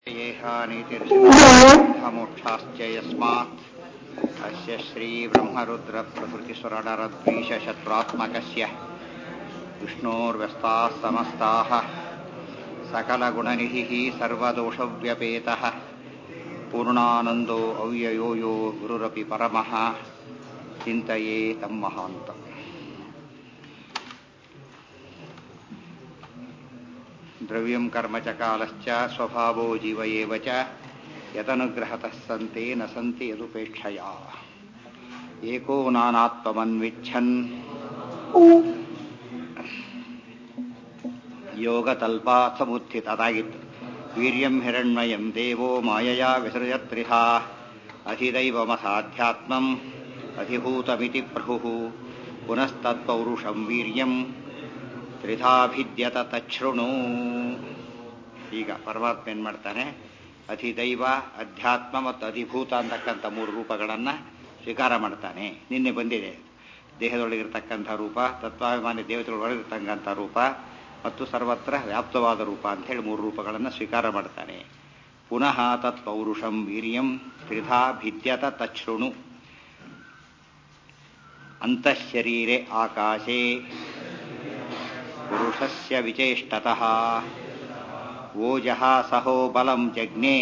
मोक्षाश्च यस्मात् अस्य श्रीब्रह्मरुद्रप्रभृतिस्वरडरद्वीषशत्रात्मकस्य विष्णोर्व्यस्ताः समस्ताः सकलगुणनिधिः सर्वदोषव्यपेतः पूर्णानन्दो अव्ययो यो गुरुरपि परमः चिन्तये तं महान्तम् द्रव्यं कर्म च कालश्च स्वभावो जीव एव च यदनुग्रहतः सन्ते न सन्ति यदुपेक्षया एको नानात्मन्विच्छन् ಯೋಗತಲ್ಪಾ ಸಮುತ್ಥಿತ ಅದಾಗಿತ್ತು ವೀರ್ಯಂ ಹಿರಣ್ಮಯಂ ದೇವೋ ಮಾಯಯಾ ವಿಸೃಜತ್ರಿಹಾ ಅಧಿದೈವಮಸಾಧ್ಯಾತ್ಮಂ ಅಧಿಭೂತಮಿತಿ ಪ್ರಭು ಪುನಸ್ತತ್ಪೌರುಷಂ ವೀರ್ಯಂ ತ್ರಿಧಾಭಿದ್ಯತ ತಚ್ಛೃಣು ಈಗ ಪರಮಾತ್ಮ ಏನ್ ಮಾಡ್ತಾನೆ ಅಧಿದೈವ ಅಧ್ಯಾತ್ಮ ಮತ್ತು ಅಧಿಭೂತ ಅಂತಕ್ಕಂಥ ಮೂರು ರೂಪಗಳನ್ನು ಸ್ವೀಕಾರ ಮಾಡ್ತಾನೆ ನಿನ್ನೆ ಬಂದಿದೆ ದೇಹದೊಳಗಿರ್ತಕ್ಕಂಥ ರೂಪ ತತ್ವಾಭಿಮಾನಿ ದೇವತೆಗಳೊಳಗಿರ್ತಕ್ಕಂಥ ರೂಪ ಮತ್ತು ಸರ್ವತ್ರ ವ್ಯಾಪ್ತವಾದ ರೂಪ ಅಂತ ಹೇಳಿ ಮೂರು ರೂಪಗಳನ್ನು ಸ್ವೀಕಾರ ಮಾಡ್ತಾನೆ ಪುನಃ ತತ್ಪೌರುಷಂ ವೀರ್ಯಂ ತ್ರಿಧಾ ಭಿದ್ಯತ ತಚ್ಛೃಣು ಅಂತಃಶರೀರೆ ಆಕಾಶೆ ಪುರುಷಸ್ಯ ವಿಚೇಷ್ಟತಃ ಓಜಃ ಸಹೋ ಬಲಂ ಜಜ್ಞೆ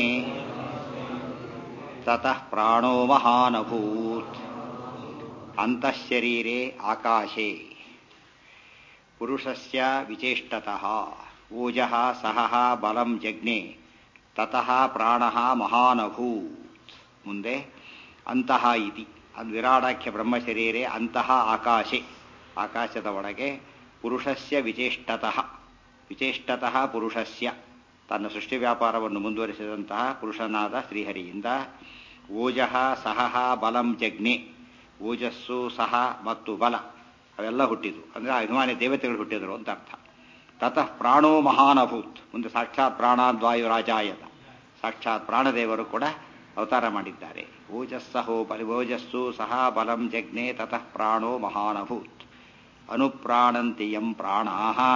ತತಃ ಪ್ರಾಣೋ ಮಹಾನಭೂತ್ ಅಂತಃಶರೀರೆ ಆಕಾಶೆ ಪುರುಷಸ್ಯ ವಿಚೇಷ್ಟತಃ ಓಜಃ ಸಹಃ ಬಲಂ ಜಜ್ಞೆ ತತಃ ಪ್ರಾಣಃ ಮಹಾನಭೂತ್ ಮುಂದೆ ಅಂತಃ ಇತಿ ಅದು ವಿರಾಡಾಖ್ಯ ಬ್ರಹ್ಮಶರೀರೆ ಅಂತಃ ಆಕಾಶೆ ಆಕಾಶದ ಒಳಗೆ ಪುರುಷಸ್ಯ ವಿಚೇಷ್ಟತಃ ವಿಚೇಷ್ಟತಃ ಪುರುಷಸ್ಯ ತನ್ನ ಸೃಷ್ಟಿ ವ್ಯಾಪಾರವನ್ನು ಮುಂದುವರಿಸಿದಂತಹ ಪುರುಷನಾದ ಶ್ರೀಹರಿಯಿಂದ ಓಜಃ ಸಹಃ ಬಲಂ ಜಜ್ಞೆ ಓಜಸ್ಸು ಸಹ ಮತ್ತು ಬಲ ಅವೆಲ್ಲ ಹುಟ್ಟಿದ್ವು ಅಂದರೆ ಅಭಿಮಾನಿ ದೇವತೆಗಳು ಹುಟ್ಟಿದ್ರು ಅಂತ ಅರ್ಥ ತತಃ ಪ್ರಾಣೋ ಮಹಾನಭೂತ್ ಮುಂದೆ ಸಾಕ್ಷಾತ್ ಪ್ರಾಣಾದ್ವಾಯುರಾಜಾಯತ ಸಾಕ್ಷಾತ್ ಪ್ರಾಣದೇವರು ಕೂಡ ಅವತಾರ ಮಾಡಿದ್ದಾರೆ ಓಜಸ್ಸಹೋ ಬಲಿ ಓಜಸ್ಸು ಸಹ ಬಲಂ ಜಜ್ಞೆ ತತಃ ಪ್ರಾಣೋ ಮಹಾನಭೂತ್ ಅನುಪ್ರಾಣಂತಿ ಯಂ ಪ್ರಾಣಾ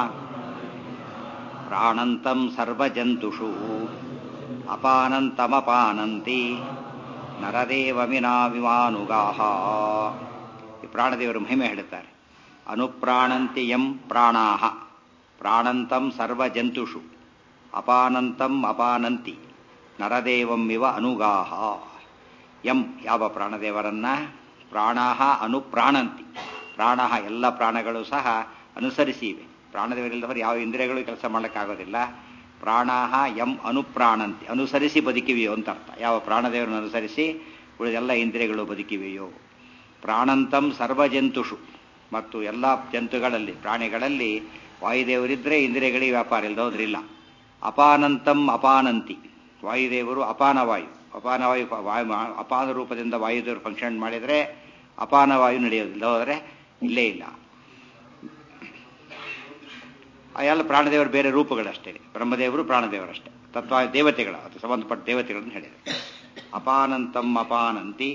ಪ್ರಾಣಂತಂ ಸರ್ವಜಂತುಷು ಅಪಾನಂತಮಪಾನಂತಿ ನರದೇವಮಿನಾವಿಮಾನುಗಾಹ ಈ ಪ್ರಾಣದೇವರು ಮಹಿಮೆ ಹೇಳುತ್ತಾರೆ ಅನುಪ್ರಾಣಂತಿ ಯಂ ಪ್ರಾಣಾ ಪ್ರಾಣಂತಂ ಸರ್ವಜಂತುಷು ಅಪಾನಂತಂ ಅಪಾನಂತಿ ನರದೇವಂ ಇವ ಅನುಗಾಹ ಯಂ ಯಾವ ಪ್ರಾಣದೇವರನ್ನ ಪ್ರಾಣಾ ಅನುಪ್ರಾಣಂತಿ ಪ್ರಾಣ ಎಲ್ಲ ಪ್ರಾಣಗಳು ಸಹ ಅನುಸರಿಸಿವೆ ಪ್ರಾಣದೇವರಿಲ್ಲದವರು ಯಾವ ಇಂದ್ರಿಯಗಳು ಕೆಲಸ ಮಾಡಲಿಕ್ಕಾಗೋದಿಲ್ಲ ಪ್ರಾಣಾಹ ಎಂ ಅನುಪ್ರಾಣಂತಿ ಅನುಸರಿಸಿ ಬದುಕಿವೆಯೋ ಅಂತ ಅರ್ಥ ಯಾವ ಪ್ರಾಣದೇವರನ್ನು ಅನುಸರಿಸಿ ಉಳಿದೆಲ್ಲ ಇಂದ್ರಿಯಗಳು ಬದುಕಿವೆಯೋ ಪ್ರಾಣಂತಂ ಸರ್ವಜಂತುಷು ಮತ್ತು ಎಲ್ಲ ಜಂತುಗಳಲ್ಲಿ ಪ್ರಾಣಿಗಳಲ್ಲಿ ವಾಯುದೇವರಿದ್ರೆ ಇಂದ್ರಿಯಗಳಿಗೆ ವ್ಯಾಪಾರ ಇಲ್ಲದೋದ್ರಿಲ್ಲ ಅಪಾನಂತಂ ಅಪಾನಂತಿ ವಾಯುದೇವರು ಅಪಾನವಾಯು ಅಪಾನವಾಯು ಅಪಾನ ರೂಪದಿಂದ ವಾಯುದೇವರು ಫಂಕ್ಷನ್ ಮಾಡಿದರೆ ಅಪಾನವಾಯು ನಡೆಯೋದಿಲ್ಲ ಹೋದರೆ ಇಲ್ಲೇ ಇಲ್ಲ ಎಲ್ಲ ಪ್ರಾಣದೇವರು ಬೇರೆ ರೂಪಗಳಷ್ಟೇ ಬ್ರಹ್ಮದೇವರು ಪ್ರಾಣದೇವರಷ್ಟೇ ತತ್ವ ದೇವತೆಗಳು ಅದು ಸಂಬಂಧಪಟ್ಟ ದೇವತೆಗಳನ್ನು ಹೇಳಿದೆ ಅಪಾನಂತಂ ಅಪಾನಂತಿ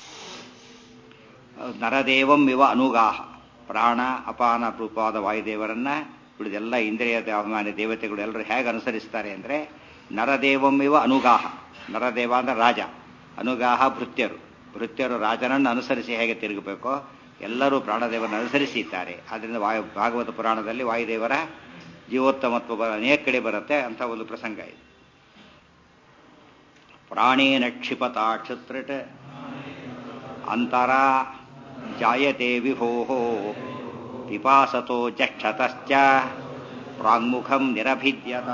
ನರದೇವಂ ಇವ ಅನುಗಾಹ ಪ್ರಾಣ ಅಪಾನ ರೂಪವಾದ ವಾಯುದೇವರನ್ನ ಉಳಿದೆಲ್ಲ ಇಂದ್ರಿಯ ಅಭಿಮಾನಿ ದೇವತೆಗಳು ಎಲ್ಲರೂ ಹೇಗೆ ಅನುಸರಿಸ್ತಾರೆ ಅಂದರೆ ನರದೇವಂ ಇವ ಅನುಗಾಹ ನರದೇವ ಅಂದ್ರೆ ರಾಜ ಅನುಗಾಹ ಭೃತ್ಯರು ಭೃತ್ಯರು ರಾಜನನ್ನು ಅನುಸರಿಸಿ ಹೇಗೆ ತಿರುಗಬೇಕೋ ಎಲ್ಲರೂ ಪ್ರಾಣದೇವರನ್ನು ಅನುಸರಿಸಿದ್ದಾರೆ ಆದ್ದರಿಂದ ವಾಯು ಭಾಗವತ ಪುರಾಣದಲ್ಲಿ ವಾಯುದೇವರ ಜೀವೋತ್ತಮತ್ವ ಅನೇಕ ಕಡೆ ಬರುತ್ತೆ ಅಂತ ಒಂದು ಪ್ರಸಂಗ ಇದೆ ಪ್ರಾಣೇನ ಕ್ಷಿಪತ ಕ್ಷುತ್ರಿಟ್ ಅಂತರ ಜಾಯತೆ ವಿಭೋ ಪಿಪಾಸತೋ ಜಕ್ಷತಶ್ಚ ಪ್ರಾಂಗುಖಂ ನಿರಭಿದ್ಯತ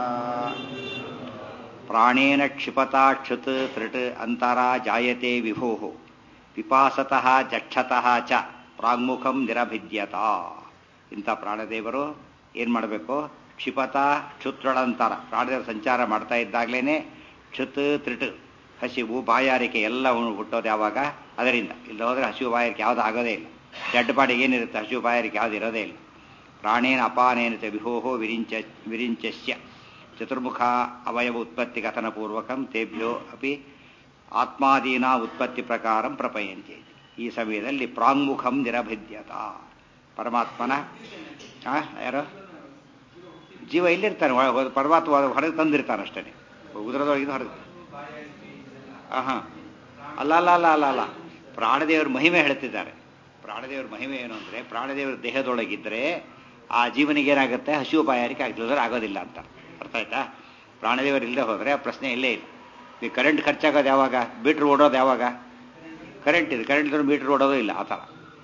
ಪ್ರಾಣೇನ ಕ್ಷಿಪತ ಕ್ಷುತ್ ತ್ರಿಟ್ ಅಂತರ ಜಾಯತೆ ವಿಭೋ ಪಿಪಾಸತಃ ಜಕ್ಷತಃ ಚ ಪ್ರಾಂಗುಖಂ ನಿರಭಿದ್ಯತ ಇಂಥ ಪ್ರಾಣದೇವರು ಏನ್ ಮಾಡಬೇಕು ಕ್ಷಿಪತ ಕ್ಷುತ್ರಳಂತರ ಪ್ರಾಣದೇವರು ಸಂಚಾರ ಮಾಡ್ತಾ ಇದ್ದಾಗಲೇನೆ ಕ್ಷುತ್ ತ್ರಿಟ್ ಹಸಿವು ಬಾಯಾರಿಕೆ ಎಲ್ಲ ಹುಟ್ಟೋದು ಯಾವಾಗ ಅದರಿಂದ ಇಲ್ಲ ಹೋದ್ರೆ ಹಸಿವು ಬಾಯಾರಿಕೆ ಯಾವುದು ಆಗೋದೇ ಇಲ್ಲ ಡೆಡ್ ಬಾಡಿಗೆ ಏನಿರುತ್ತೆ ಹಸಿವು ಬಾಯಾರಿಕೆ ಯಾವುದು ಇರೋದೇ ಇಲ್ಲ ಪ್ರಾಣೇನ ಅಪಾನೇನ ಚ ವಿಭೋಹೋ ವಿರಿಂಚ ವಿರಿಂಚಸ್ಯ ಚತುರ್ಮುಖ ಅವಯವ ಉತ್ಪತ್ತಿ ಕಥನ ಪೂರ್ವಕಂ ತೇಭ್ಯೋ ಅಪಿ ಆತ್ಮಾದೀನ ಉತ್ಪತ್ತಿ ಪ್ರಕಾರ ಪ್ರಪಯಂತೆ ಈ ಸಮಯದಲ್ಲಿ ಪ್ರಾಂಗುಖಂ ನಿರಭಿದ್ಯತ ಪರಮಾತ್ಮನ ಯಾರು ಜೀವ ಇಲ್ಲಿರ್ತಾನೆ ಒಳ- ಪರಮಾತ್ಮ ಹೊರಗೆ ತಂದಿರ್ತಾನೆ ಅಷ್ಟೇ ಉದರದೊಳಗಿಂದ ಹೊರಗೆ ಹಾಂ ಅಲ್ಲ ಅಲ್ಲ ಅಲ್ಲ ಅಲ್ಲ ಅಲ್ಲ ಪ್ರಾಣದೇವರ ಮಹಿಮೆ ಹೇಳ್ತಿದ್ದಾರೆ ಪ್ರಾಣದೇವರ ಮಹಿಮೆ ಏನು ಅಂದರೆ ಪ್ರಾಣದೇವರ ದೇಹದೊಳಗಿದ್ರೆ ಆ ಜೀವನಿಗೆ ಏನಾಗುತ್ತೆ ಹಸಿವು ಬಾಯಾರಿಕೆ ಆಗ್ತದೆ ಆಗೋದಿಲ್ಲ ಅಂತ ಅರ್ಥ ಆಯ್ತಾ ಪ್ರಾಣದೇವರು ಇಲ್ಲದೆ ಹೋದರೆ ಆ ಪ್ರಶ್ನೆ ಇಲ್ಲೇ ಇಲ್ಲ ಈ ಕರೆಂಟ್ ಖರ್ಚಾಗೋದು ಯಾವಾಗ ಮೀಟ್ರ್ ಓಡೋದು ಯಾವಾಗ ಕರೆಂಟ್ ಇದೆ ಕರೆಂಟ್ ಇದ್ರೆ ಮೀಟ್ರ್ ಓಡೋದು ಇಲ್ಲ ಆ ಥರ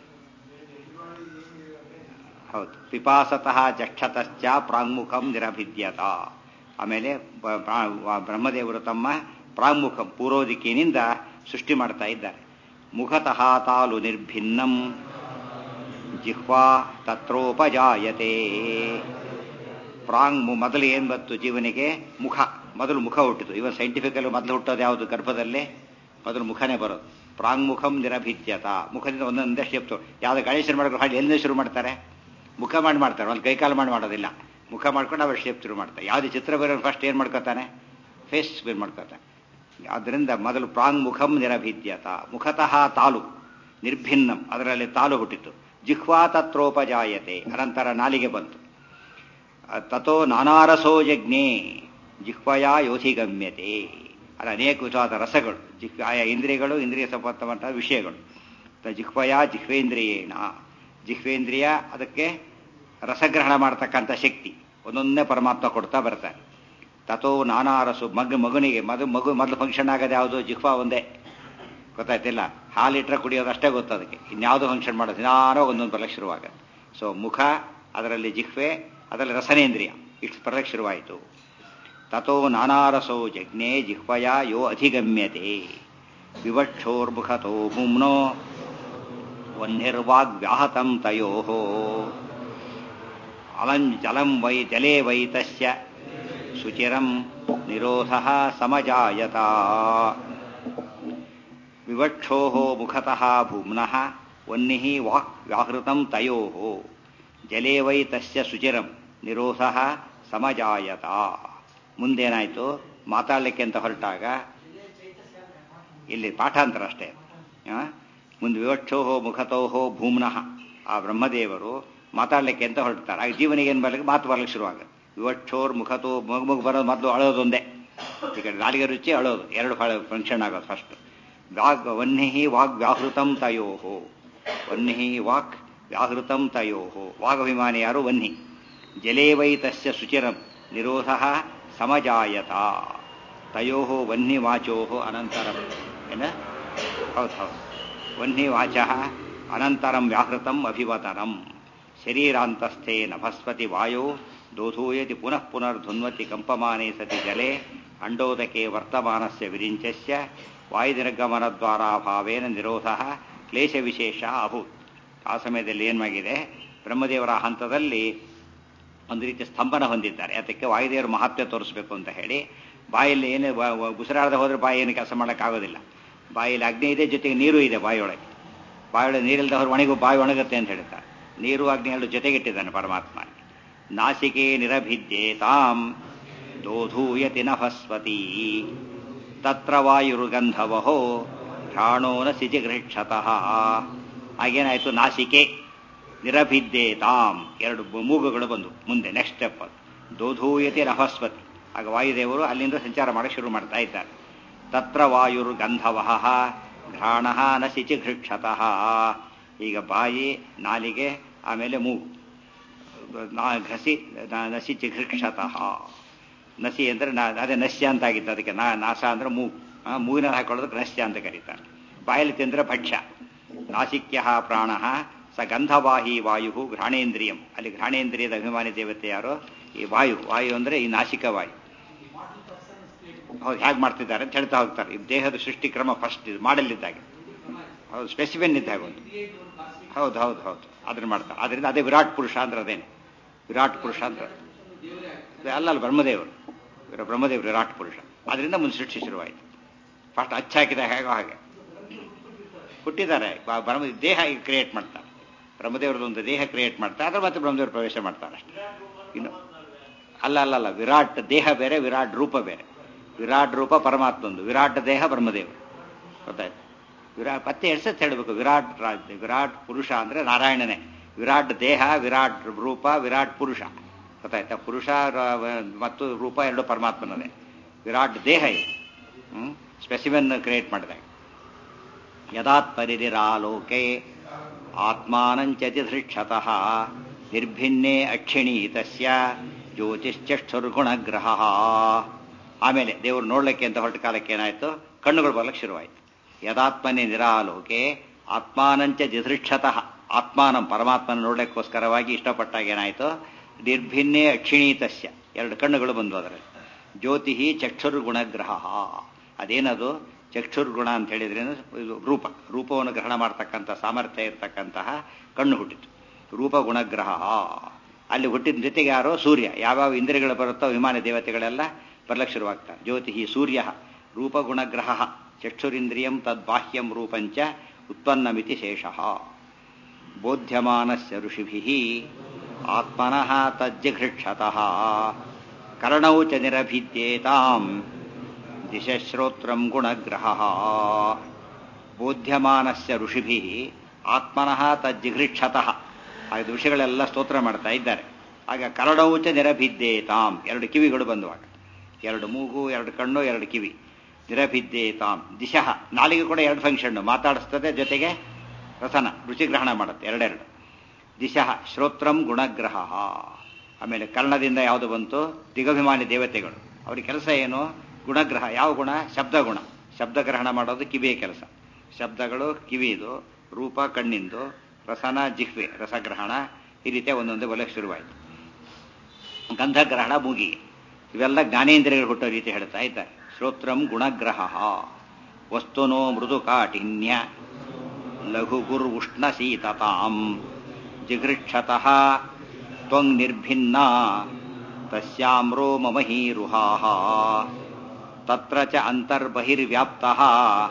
ಹೌದು ಪಿಪಾಸತಃ ಜಕ್ಷತಶ್ಚ ಪ್ರಾಂಗುಖಂ ನಿರಭಿದ್ಯತ ಆಮೇಲೆ ಬ- ಬ್ರ- ಬ್ರಹ್ಮದೇವರು ತಮ್ಮ ಪ್ರಾಂಗುಖಂ ಪೂರ್ವ ದಿಕ್ಕಿನಿಂದ ಸೃಷ್ಟಿ ಮಾಡ್ತಾ ಇದ್ದಾರೆ ಮುಖತಃ ತಾಲು ನಿರ್ಭಿನ್ನಂ ಜಿಹ್ವಾ ತತ್ರೋಪಜಾಯತೆ ಪ್ರಾಂಗ್ ಮು- ಮೊದಲು ಏನ್ ಬಂತು ಜೀವನಿಗೆ ಮುಖ ಮೊದಲು ಮುಖ ಹುಟ್ಟಿತು ಇವನ್ ಸೈಂಟಿಫಿಕಲ್ಲಿ ಮೊದಲು ಹುಟ್ಟೋದು ಯಾವುದು ಗರ್ಭದಲ್ಲಿ ಮೊದಲು ಮುಖನೇ ಬರೋದು ಪ್ರಾಂಗ್ಮುಖಂ ನಿರಭಿದ್ಯತ ಮುಖದಿಂದ ಒಂದೊಂದೇ ಶೇಪ್ ಯಾವ್ದು ಗಣೇಶನ ಮಾಡಿದ್ರು ಹಾಗೆ ಎಲ್ಲಿಂದ ಶುರು ಮಾಡ್ತಾರೆ ಮುಖ ಮಾಡಿ ಮಾಡ್ತಾರೆ ಒಂದು ಕೈಕಾಲು ಮಾಡಿ ಮಾಡೋದಿಲ್ಲ ಮುಖ ಮಾಡ್ಕೊಂಡು ಅವ್ರ ಶೇಪ್ ಶುರು ಮಾಡ್ತಾರೆ ಯಾವುದೇ ಚಿತ್ರ ಬರೋರು ಫಸ್ಟ್ ಏನು ಮಾಡ್ಕೋತಾನೆ ಫೇಸ್ ಬೇರ್ ಮಾಡ್ಕೋತಾನೆ ಆದ್ದರಿಂದ ಮೊದಲು ಪ್ರಾಂಗ್ ಮುಖಂ ನಿರಭಿದ್ಯತ ಮುಖತಃ ತಾಲು ನಿರ್ಭಿನ್ನಂ ಅದರಲ್ಲಿ ತಾಲು ಹುಟ್ಟಿತು ಜಿಹ್ವಾ ತತ್ರೋಪಜಾಯತೆ ಅನಂತರ ನಾಲಿಗೆ ಬಂತು ತಥೋ ನಾನಾರಸೋ ಯಜ್ಞೆ ಜಿಹ್ವಯ ಯೋಧಿಗಮ್ಯತೆ ಅದು ಅನೇಕ ವಿಧವಾದ ರಸಗಳು ಜಿಹ್ವ ಆಯಾ ಇಂದ್ರಿಯಗಳು ಇಂದ್ರಿಯ ಸಂಬಂಧವಂತ ವಿಷಯಗಳು ತ ಜಿಹ್ವಯ ಜಿಹ್ವೇಂದ್ರಿಯೇಣ ಜಿಹ್ವೇಂದ್ರಿಯ ಅದಕ್ಕೆ ರಸಗ್ರಹಣ ಮಾಡತಕ್ಕಂಥ ಶಕ್ತಿ ಒಂದೊಂದೇ ಪರಮಾತ್ಮ ಕೊಡ್ತಾ ಬರ್ತಾರೆ ತಥೋ ನಾನಾರಸು ಮಗ ಮಗನಿಗೆ ಮಗು ಮಗು ಮೊದಲು ಫಂಕ್ಷನ್ ಆಗೋದು ಯಾವುದು ಜಿಹ್ವಾ ಒಂದೇ ಗೊತ್ತಾಯ್ತಿಲ್ಲ ಹಾಲಿಟ್ರೆ ಕುಡಿಯೋದು ಅಷ್ಟೇ ಗೊತ್ತು ಅದಕ್ಕೆ ಇನ್ಯಾವುದು ಫಂಕ್ಷನ್ ಮಾಡೋದು ನಾನೋ ಒಂದೊಂದು ಬರಲಿಕ್ಕೆ ಶುರುವಾಗುತ್ತೆ ಸೊ ಮುಖ ಅದರಲ್ಲಿ ಜಿಹ್ವೆ ಅದರಲ್ಲಿ ರಸನೇಂದ್ರಿಯ ಇಷ್ಟು ಬರಲಿಕ್ಕೆ ಶುರುವಾಯಿತು ತಥೋ ನಾನಾರಸೋ ಜಜ್ಞೆ ಜಿಹ್ವಯ ಯೋ ಅಧಿಗಮ್ಯತೆ ವಿವಕ್ಷೋರ್ಮುಖತೋ ಮುಮ್ನೋ ವನ್ನಿರ್ವಾಗ್ವ್ಯಾಹತಂ ತಯೋ ಅಲಂ ಜಲಂ ವೈ ಜಲೇ ವೈ ತಸ್ಯ ಶುಚಿರಂ ನಿರೋಧ ಸಮಜಾಯತ ವಿವಕ್ಷೋ ಮುಖತಃ ಭೂಮ್ನಃ ವನ್ನಿಃ ವಾಕ್ ವ್ಯಾಹೃತಂ ತಯೋ ಜಲೇ ವೈ ತಸ್ಯ ಶುಚಿರಂ ನಿರೋಧ ಸಮಜಾಯತ ಮುಂದೇನಾಯ್ತು ಮಾತಾಡ್ಲಿಕ್ಕೆ ಅಂತ ಹೊರಟಾಗ ಇಲ್ಲಿ ಪಾಠಾಂತರ ಅಷ್ಟೇ ಆ? ಮುಂದೆ ವಿವಕ್ಷೋಹೋ ಮುಖತೋಹೋ ಭೂಮ್ನಃ ಆ ಬ್ರಹ್ಮದೇವರು ಮಾತಾಡ್ಲಿಕ್ಕೆ ಅಂತ ಹೊರಡ್ತಾರೆ ಆಗ ಜೀವನಿಗೆ ಏನು ಬರ್ಲಿಕ್ಕೆ ಮಾತು ಬರ್ಲಿಕ್ಕೆ ಶುರುವಾಗ ವಿವಕ್ಷೋರ್ ಮುಖತೋ ಮಗು ಮಗು ಬರೋದು ಮೊದಲು ಅಳೋದೊಂದೇ ಈ ಕಡೆ ನಾಲಿಗೆ ರುಚಿ ಅಳೋದು ಎರಡು ಫಂಕ್ಷನ್ ಆಗೋದು ಫಸ್ಟ್ ವಾಗ್ ವನ್ಹಿ ವಾಗ್ ವ್ಯಾಹೃತಂ ತಯೋಹೋ ವನ್ಹಿ ವಾಕ್ ವ್ಯಾಹೃತಂ ತಯೋಹೋ ವಾಗಭಿಮಾನಿ ಯಾರು ವನ್ಹಿ ಜಲೇ ವೈ ತಸ್ಯ ಶುಚಿರಂ ನಿರೋಧ ಸಮಜಾಯತ ತಯೋ ವನ್ಹಿ ವಾಚೋ ಅನಂತರಂ ಏನ ಹೌದು ಹೌದು ವನ್ಹಿ ವಾಚ ಅನಂತರಂ ವ್ಯಾಹೃತಂ ಅಭಿವತನಂ ಶರೀರಾಂತಸ್ಥೆ ನಭಸ್ಪತಿ ವಾಯೋ ದೋಧೂಯತಿ ಪುನಃ ಪುನರ್ಧುನ್ವತಿ ಕಂಪಮಾನೆ ಸತಿ ಜಲೆ ಅಂಡೋದಕೆ ವರ್ತಮಾನಸ್ಯ ವಿರಿಂಚಸ್ಯ ವಾಯುನಿರ್ಗಮನದ್ವಾರಾಭಾವೇನ ನಿರೋಧ ಕ್ಲೇಶ ವಿಶೇಷ ಅಭೂತ್ ಆ ಸಮಯದಲ್ಲಿ ಏನಾಗಿದೆ ಬ್ರಹ್ಮದೇವರ ಹಂತದಲ್ಲಿ ಒಂದು ರೀತಿ ಸ್ತಂಭನ ಹೊಂದಿದ್ದಾರೆ ಅದಕ್ಕೆ ವಾಯುದೇವರು ಮಹತ್ವ ತೋರಿಸಬೇಕು ಅಂತ ಹೇಳಿ ಬಾಯಲ್ಲಿ ಏನು ಉಸಿರಾಡದೆ ಹೋದ್ರೆ ಬಾಯಿ ಏನು ಕೆಲಸ ಮಾಡೋಕ್ಕಾಗೋದಿಲ್ಲ ಬಾಯಲ್ಲಿ ಅಗ್ನಿ ಇದೆ ಜೊತೆಗೆ ನೀರು ಇದೆ ಬಾಯಿಯೊಳಗೆ ಬಾಯಿಯೊಳಗೆ ನೀರಿಲ್ಲದೆ ಅವ್ರು ಒಣಗು ಬಾಯಿ ಒಣಗುತ್ತೆ ಅಂತ ಹೇಳ್ತಾರೆ ನೀರು ಅಗ್ನಿ ಎರಡು ಜೊತೆಗಿಟ್ಟಿದ್ದಾನೆ ಪರಮಾತ್ಮ ನಾಸಿಕೆ ನಿರಭಿದ್ಯೆ ತಾಂ ದೋಧೂಯತಿ ನಭಸ್ವತಿ ತತ್ರ ವಾಯುರ್ಗಂಧವಹೋ ಘ್ರಾಣೋ ನ ಸಿಜಿಗೃಕ್ಷತಃ ಹಾಗೇನಾಯ್ತು ನಾಸಿಕೆ ನಿರಭಿದ್ಯೆ ತಾಂ ಎರಡು ಮೂಗುಗಳು ಬಂದು ಮುಂದೆ ನೆಕ್ಸ್ಟ್ ಸ್ಟೆಪ್ ದೋಧೂಯತಿ ನಭಸ್ವತಿ ಆಗ ವಾಯುದೇವರು ಅಲ್ಲಿಂದ ಸಂಚಾರ ಮಾಡಕ್ಕೆ ಶುರು ಮಾಡ್ತಾ ಇದ್ದಾರೆ ತತ್ರ ವಾಯುರ್ ಗಂಧವಹ ಘ್ರಾಣ ನ ಸಿಚಿಘೃಕ್ಷತಃ ಈಗ ಬಾಯಿ ನಾಲಿಗೆ ಆಮೇಲೆ ಮೂಗು ನಾ ಘಸಿ ನಸಿ ಚಿಘೃಕ್ಷತಃ ನಸಿ ಅಂದರೆ ನಾ ಅದೇ ನಸ್ಯ ಅಂತ ಆಗಿತ್ತು ಅದಕ್ಕೆ ನಾ ನಾಸ ಅಂದ್ರೆ ಮೂಗು ಆ, ಮೂಗಿನಲ್ಲಿ ಹಾಕೊಳ್ಳೋದಕ್ಕೆ ನಸ್ಯ ಅಂತ ಕರೀತಾರೆ ಬಾಯಲ್ಲಿ ತಿಂದ್ರೆ ಭಕ್ಷ್ಯ ನಾಸಿಕ್ಯ ಪ್ರಾಣ ಸ ಗಂಧವಾಹಿ ವಾಯು ಘ್ರಾಣೇಂದ್ರಿಯಂ ಅಲ್ಲಿ ಘ್ರಾಣೇಂದ್ರಿಯದ ಅಭಿಮಾನಿ ದೇವತೆ ಯಾರೋ ಈ ವಾಯು ವಾಯು ಅಂದರೆ ಈ ನಾಸಿಕ ವಾಯು ಹೌದು ಹೇಗೆ ಮಾಡ್ತಿದ್ದಾರೆ ಅಂತ ಹೇಳ್ತಾ ಹೋಗ್ತಾರೆ ಈ ದೇಹದ ಸೃಷ್ಟಿ ಕ್ರಮ ಫಸ್ಟ್ ಇದು ಮಾಡಲಿದ್ದಾಗೆ ಹೌದು ಸ್ಪೆಸಿಫಿನ್ ಇದ್ದಾಗ ಒಂದು ಹೌದು ಹೌದು ಹೌದು ಅದನ್ನ ಮಾಡ್ತಾರೆ ಅದರಿಂದ ಅದೇ ವಿರಾಟ್ ಪುರುಷ ಅಂದ್ರೆ ಅದೇನೆ ವಿರಾಟ್ ಪುರುಷ ಅಂದ್ರೆ ಅದು. ಅಲ್ಲ ಅಲ್ಲ ಬ್ರಹ್ಮದೇವರು ಇವರು ಬ್ರಹ್ಮದೇವರು ವಿರಾಟ್ ಪುರುಷ ಅದರಿಂದ ಮುಂದೆ ಸೃಷ್ಟಿ ಶುರುವಾಯಿತು ಫಸ್ಟ್ ಅಚ್ಚ ಹಾಕಿದ ಹೇಗೋ ಹಾಗೆ ಹುಟ್ಟಿದ್ದಾರೆ ಬ- ಬ್ರಹ್ಮ ದೇಹ ಕ್ರಿಯೇಟ್ ಮಾಡ್ತಾರೆ ಬ್ರಹ್ಮದೇವ್ರದ್ದು ಒಂದು ದೇಹ ಕ್ರಿಯೇಟ್ ಮಾಡ್ತಾರೆ ಅದ್ರ ಮತ್ತೆ ಬ್ರಹ್ಮದೇವರು ಪ್ರವೇಶ ಮಾಡ್ತಾರೆ ಅಷ್ಟೇ ಇನ್ನು ಅಲ್ಲ ಅಲ್ಲ ಅಲ್ಲ ವಿರಾಟ್ ದೇಹ ಬೇರೆ ವಿರಾಟ್ ರೂಪ ಬೇರೆ ವಿರಾಟ್ ರೂಪ ಪರಮಾತ್ಮಂದು ವಿರಾಟ್ ದೇಹ ಬ್ರಹ್ಮದೇವರು ಗೊತ್ತಾಯ್ತು ವಿರಾಟ್ ಮತ್ತೆ ಹೆಸರು ಹೇಳಬೇಕು ವಿರಾಟ್ ರಾಜ್ ವಿರಾಟ್ ಪುರುಷ ಅಂದ್ರೆ ನಾರಾಯಣನೇ ವಿರಾಟ್ ದೇಹ ವಿರಾಟ್ ರೂಪ ವಿರಾಟ್ ಪುರುಷ ಗೊತ್ತಾಯ್ತಾ ಪುರುಷ ರ- ಮತ್ತು ರೂಪ ಎರಡು ಪರಮಾತ್ಮನದೇ ವಿರಾಟ್ ದೇಹ ಇದು ಸ್ಪೆಸಿಮೆನ್ ಕ್ರಿಯೇಟ್ ಮಾಡಿದಾಗ ಯದಾತ್ಪರಿರಾಲೋಕೆ ಆತ್ಮಾನಂಚತಿಧೃಕ್ಷತಃ ನಿರ್ಭಿನ್ನೇ ಅಕ್ಷಿಣಿ ತಸ್ಯ ಜ್ಯೋತಿಶ್ಚಕ್ಷುರ್ಗುಣಗ್ರಹ ಆಮೇಲೆ ದೇವರು ನೋಡ್ಲಿಕ್ಕೆ ಅಂತ ಹೊರಟ ಕಾಲಕ್ಕೆ ಏನಾಯ್ತು ಕಣ್ಣುಗಳು ಬರ್ಲಿಕ್ಕೆ ಶುರುವಾಯಿತು ಯದಾತ್ಮನೇ ನಿರಾಲೋಕೆ ಆತ್ಮಾನಂಚ ಜಿಧೃಕ್ಷತಃ ಆತ್ಮಾನಂ ಪರಮಾತ್ಮನ ನೋಡ್ಲಿಕ್ಕೋಸ್ಕರವಾಗಿ ಇಷ್ಟಪಟ್ಟಾಗ ಏನಾಯ್ತು ನಿರ್ಭಿನ್ನೇ ಅಕ್ಷಿಣಿ ತಸ್ಯ ಎರಡು ಕಣ್ಣುಗಳು ಬಂದು ಅದರಲ್ಲಿ ಜ್ಯೋತಿ ಚಕ್ಷುರ್ಗುಣಗ್ರಹ ಅದೇನದು ಚಕ್ಷುರ್ಗುಣ ಅಂತ ಹೇಳಿದ್ರೆ ಇದು ರೂಪ ರೂಪವನ್ನು ಗ್ರಹಣ ಮಾಡ್ತಕ್ಕಂಥ ಸಾಮರ್ಥ್ಯ ಇರತಕ್ಕಂತಹ ಕಣ್ಣು ಹುಟ್ಟಿತು ರೂಪ ಗುಣಗ್ರಹ ಅಲ್ಲಿ ಹುಟ್ಟಿದ ಜೊತೆಗೆ ಯಾರೋ ಸೂರ್ಯ ಯಾವ್ಯಾವ ಇಂದ್ರಿಯಗಳು ಬರುತ್ತೋ ವಿಮಾನ ದೇವತೆಗಳೆಲ್ಲ ಬರ್ಲಕ್ಕೆ ಶುರುವಾಗ್ತಾರೆ ಜ್ಯೋತಿ ಸೂರ್ಯ ರೂಪಗುಣಗ್ರಹ ಚಕ್ಷುರಿಂದ್ರಿಯಂ ತದ್ಬಾಹ್ಯಂ ರೂಪಂಚ ಉತ್ಪನ್ನಮಿತಿ ಶೇಷ ಬೋಧ್ಯಮಾನಸ್ಯ ಋಷಿಭಿ ಆತ್ಮನಃ ತಜ್ಜಿಘೃಕ್ಷತಃ ಕರ್ಣೌ ಚ ನಿರಭಿದ್ಯೇತಾಂ ದಿಶಶ್ರೋತ್ರಂ ಗುಣಗ್ರಹ ಬೋಧ್ಯಮಾನಸ್ಯ ಋಷಿಭಿ ಆತ್ಮನಃ ತಜ್ಜಿಘೃಕ್ಷತಃ ಐದು ಋಷಿಗಳೆಲ್ಲ ಸ್ತೋತ್ರ ಮಾಡ್ತಾ ಇದ್ದಾರೆ ಆಗ ಕರಡೌಚ ನಿರಭಿದ್ದೇತಾಂ ಎರಡು ಕಿವಿಗಳು ಬಂದುವಾಗ ಎರಡು ಮೂಗು ಎರಡು ಕಣ್ಣು ಎರಡು ಕಿವಿ ನಿರಭಿದ್ದೇತಾಂ ದಿಶಃ ನಾಲಿಗೆ ಕೂಡ ಎರಡು ಫಂಕ್ಷನ್ ಮಾತಾಡಿಸ್ತದೆ ಜೊತೆಗೆ ರಸನ ರುಚಿಗ್ರಹಣ ಮಾಡುತ್ತೆ ಎರಡೆರಡು ದಿಶಃ ಶ್ರೋತ್ರಂ ಗುಣಗ್ರಹ ಆಮೇಲೆ ಕರ್ಣದಿಂದ ಯಾವುದು ಬಂತು ದಿಗಭಿಮಾನಿ ದೇವತೆಗಳು ಅವ್ರ ಕೆಲಸ ಏನು ಗುಣಗ್ರಹ ಯಾವ ಗುಣ ಶಬ್ದಗುಣ ಶಬ್ದಗ್ರಹಣ ಮಾಡೋದು ಕಿವಿಯ ಕೆಲಸ ಶಬ್ದಗಳು ಕಿವಿದು ರೂಪ ಕಣ್ಣಿಂದು ರಸನ ಜಿಹ್ವೆ ರಸಗ್ರಹಣ ಈ ರೀತಿಯ ಒಂದೊಂದು ಒಲಕ್ಕೆ ಶುರುವಾಯಿತು ಗಂಧಗ್ರಹಣ ಮೂಗಿಗೆ ಇವೆಲ್ಲ ಜ್ಞಾನೇಂದ್ರಿಯಗಳು ಹುಟ್ಟೋ ರೀತಿ ಹೇಳ್ತಾ ಇದ್ದಾರೆ ಶ್ರೋತ್ರಂ ಗುಣಗ್ರಹ ವಸ್ತುನೋ ಮೃದು ಕಾಠಿನ್ಯ ಲಘು ಗುರು ಉಷ್ಣ ಶೀತತಾಂ ಜಿಗೃಕ್ಷತಃ ತ್ವಂಗ್ ನಿರ್ಭಿನ್ನ ತಸ್ಯಾಮ್ರೋ ಮಮಹೀರುಹಾಹ ತತ್ರ ಚ ಅಂತರ್ಬಹಿರ್ವ್ಯಾಪ್ತಃ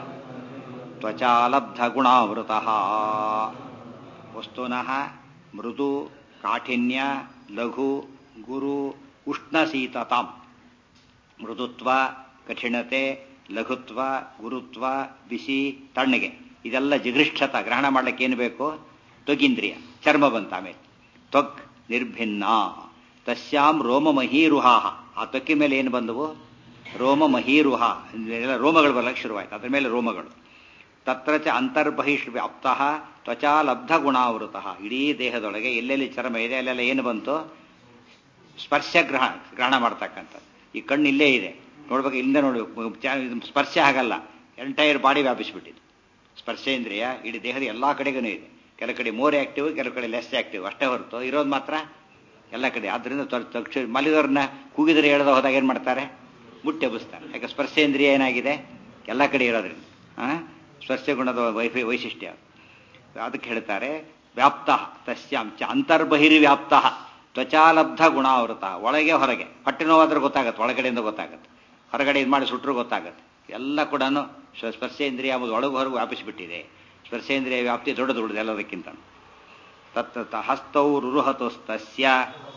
ತ್ವಚಾಲಬ್ಧಗುಣಾವೃತಃ ವಸ್ತುನಃ ಮೃದು ಕಾಠಿನ್ಯ ಲಘು ಗುರು ಉಷ್ಣಶೀತತಾಂ ಮೃದುತ್ವ ಕಠಿಣತೆ ಲಘುತ್ವ ಗುರುತ್ವ ಬಿಸಿ ತಣ್ಣಗೆ ಇದೆಲ್ಲ ಜಿಗೃಷ್ಠತ ಗ್ರಹಣ ಮಾಡ್ಲಿಕ್ಕೆ ಏನು ಬೇಕು ತ್ವಗಿಂದ್ರಿಯ ಚರ್ಮ ಬಂತ ಆಮೇಲೆ ತ್ವಕ್ ನಿರ್ಭಿನ್ನ ತಸ್ಯಾಂ ರೋಮ ಮಹೀರುಹಾಹ ಆ ತ್ವಕ್ಕಿ ಮೇಲೆ ಏನು ಬಂದವು ರೋಮ ಮಹೀರುಹ ಎಲ್ಲ ರೋಮಗಳು ಬರ್ಲಕ್ಕೆ ಶುರುವಾಯ್ತು ಅದ್ರ ಮೇಲೆ ರೋಮಗಳು ತತ್ರ ಚ ಅಂತರ್ಬಹಿಷ್ ವ್ಯಾಪ್ತಃ ತ್ವಚಾಲಬ್ಧ ಗುಣಾವೃತ ಇಡೀ ದೇಹದೊಳಗೆ ಎಲ್ಲೆಲ್ಲಿ ಚರ್ಮ ಇದೆ ಅಲ್ಲೆಲ್ಲ ಏನು ಬಂತು ಸ್ಪರ್ಶ ಗ್ರಹಣ ಗ್ರಹಣ ಮಾಡ್ತಕ್ಕಂಥದ್ದು ಈ ಕಣ್ಣು ಇಲ್ಲೇ ಇದೆ ನೋಡ್ಬೇಕು ಇಲ್ಲಿಂದ ನೋಡ್ಬೇಕು ಸ್ಪರ್ಶ ಆಗಲ್ಲ ಎಂಟೈರ್ ಬಾಡಿ ವ್ಯಾಪಿಸ್ಬಿಟ್ಟಿದೆ ಸ್ಪರ್ಶೇಂದ್ರಿಯ ಇಡೀ ದೇಹದ ಎಲ್ಲಾ ಕಡೆಗೂ ಇದೆ ಕೆಲ ಕಡೆ ಮೋರ್ ಆಕ್ಟಿವ್ ಕೆಲವು ಕಡೆ ಲೆಸ್ ಆಕ್ಟಿವ್ ಅಷ್ಟೇ ಹೊರತು ಇರೋದು ಮಾತ್ರ ಎಲ್ಲ ಕಡೆ ಆದ್ರಿಂದ ತಕ್ಷ ಮಲಿದವ್ರನ್ನ ಕೂಗಿದ್ರೆ ಹೇಳದ ಹೋದಾಗ ಏನ್ ಮಾಡ್ತಾರೆ ಮುಟ್ಟಿ ಎಬ್ಬಿಸ್ತಾರೆ ಯಾಕೆ ಸ್ಪರ್ಶೇಂದ್ರಿಯ ಏನಾಗಿದೆ ಎಲ್ಲ ಕಡೆ ಇರೋದ್ರಿಂದ ಸ್ಪರ್ಶ ಗುಣದ ವೈಫೈ ವೈಶಿಷ್ಟ್ಯ ಅದಕ್ಕೆ ಹೇಳ್ತಾರೆ ವ್ಯಾಪ್ತ ತಸ್ಯಾಂಚ ಅಂತರ್ಬಹಿರ್ವ್ಯಾಪ್ತ ತ್ವಚಾಲಬ್ಧ ಗುಣಾವೃತ ಒಳಗೆ ಹೊರಗೆ ಹೊಟ್ಟೆ ನೋವಾದ್ರೆ ಗೊತ್ತಾಗತ್ತೆ ಒಳಗಡೆಯಿಂದ ಗೊತ್ತಾಗತ್ತೆ ಹೊರಗಡೆ ಇದು ಮಾಡಿ ಸುಟ್ಟರು ಗೊತ್ತಾಗತ್ತೆ ಎಲ್ಲ ಕೂಡ ಸ್ಪರ್ಶೇಂದ್ರಿಯ ಎಂಬುದು ಒಳಗು ಹೊರಗು ವ್ಯಾಪಿಸಿಬಿಟ್ಟಿದೆ ಸ್ಪರ್ಶೇಂದ್ರಿಯ ವ್ಯಾಪ್ತಿ ದೊಡ್ಡ ದೊಡ್ಡದು ಎಲ್ಲದಕ್ಕಿಂತ ತತ್ತ ಹಸ್ತೌ ರುರುಹತುಸ್ತಸ್ಯ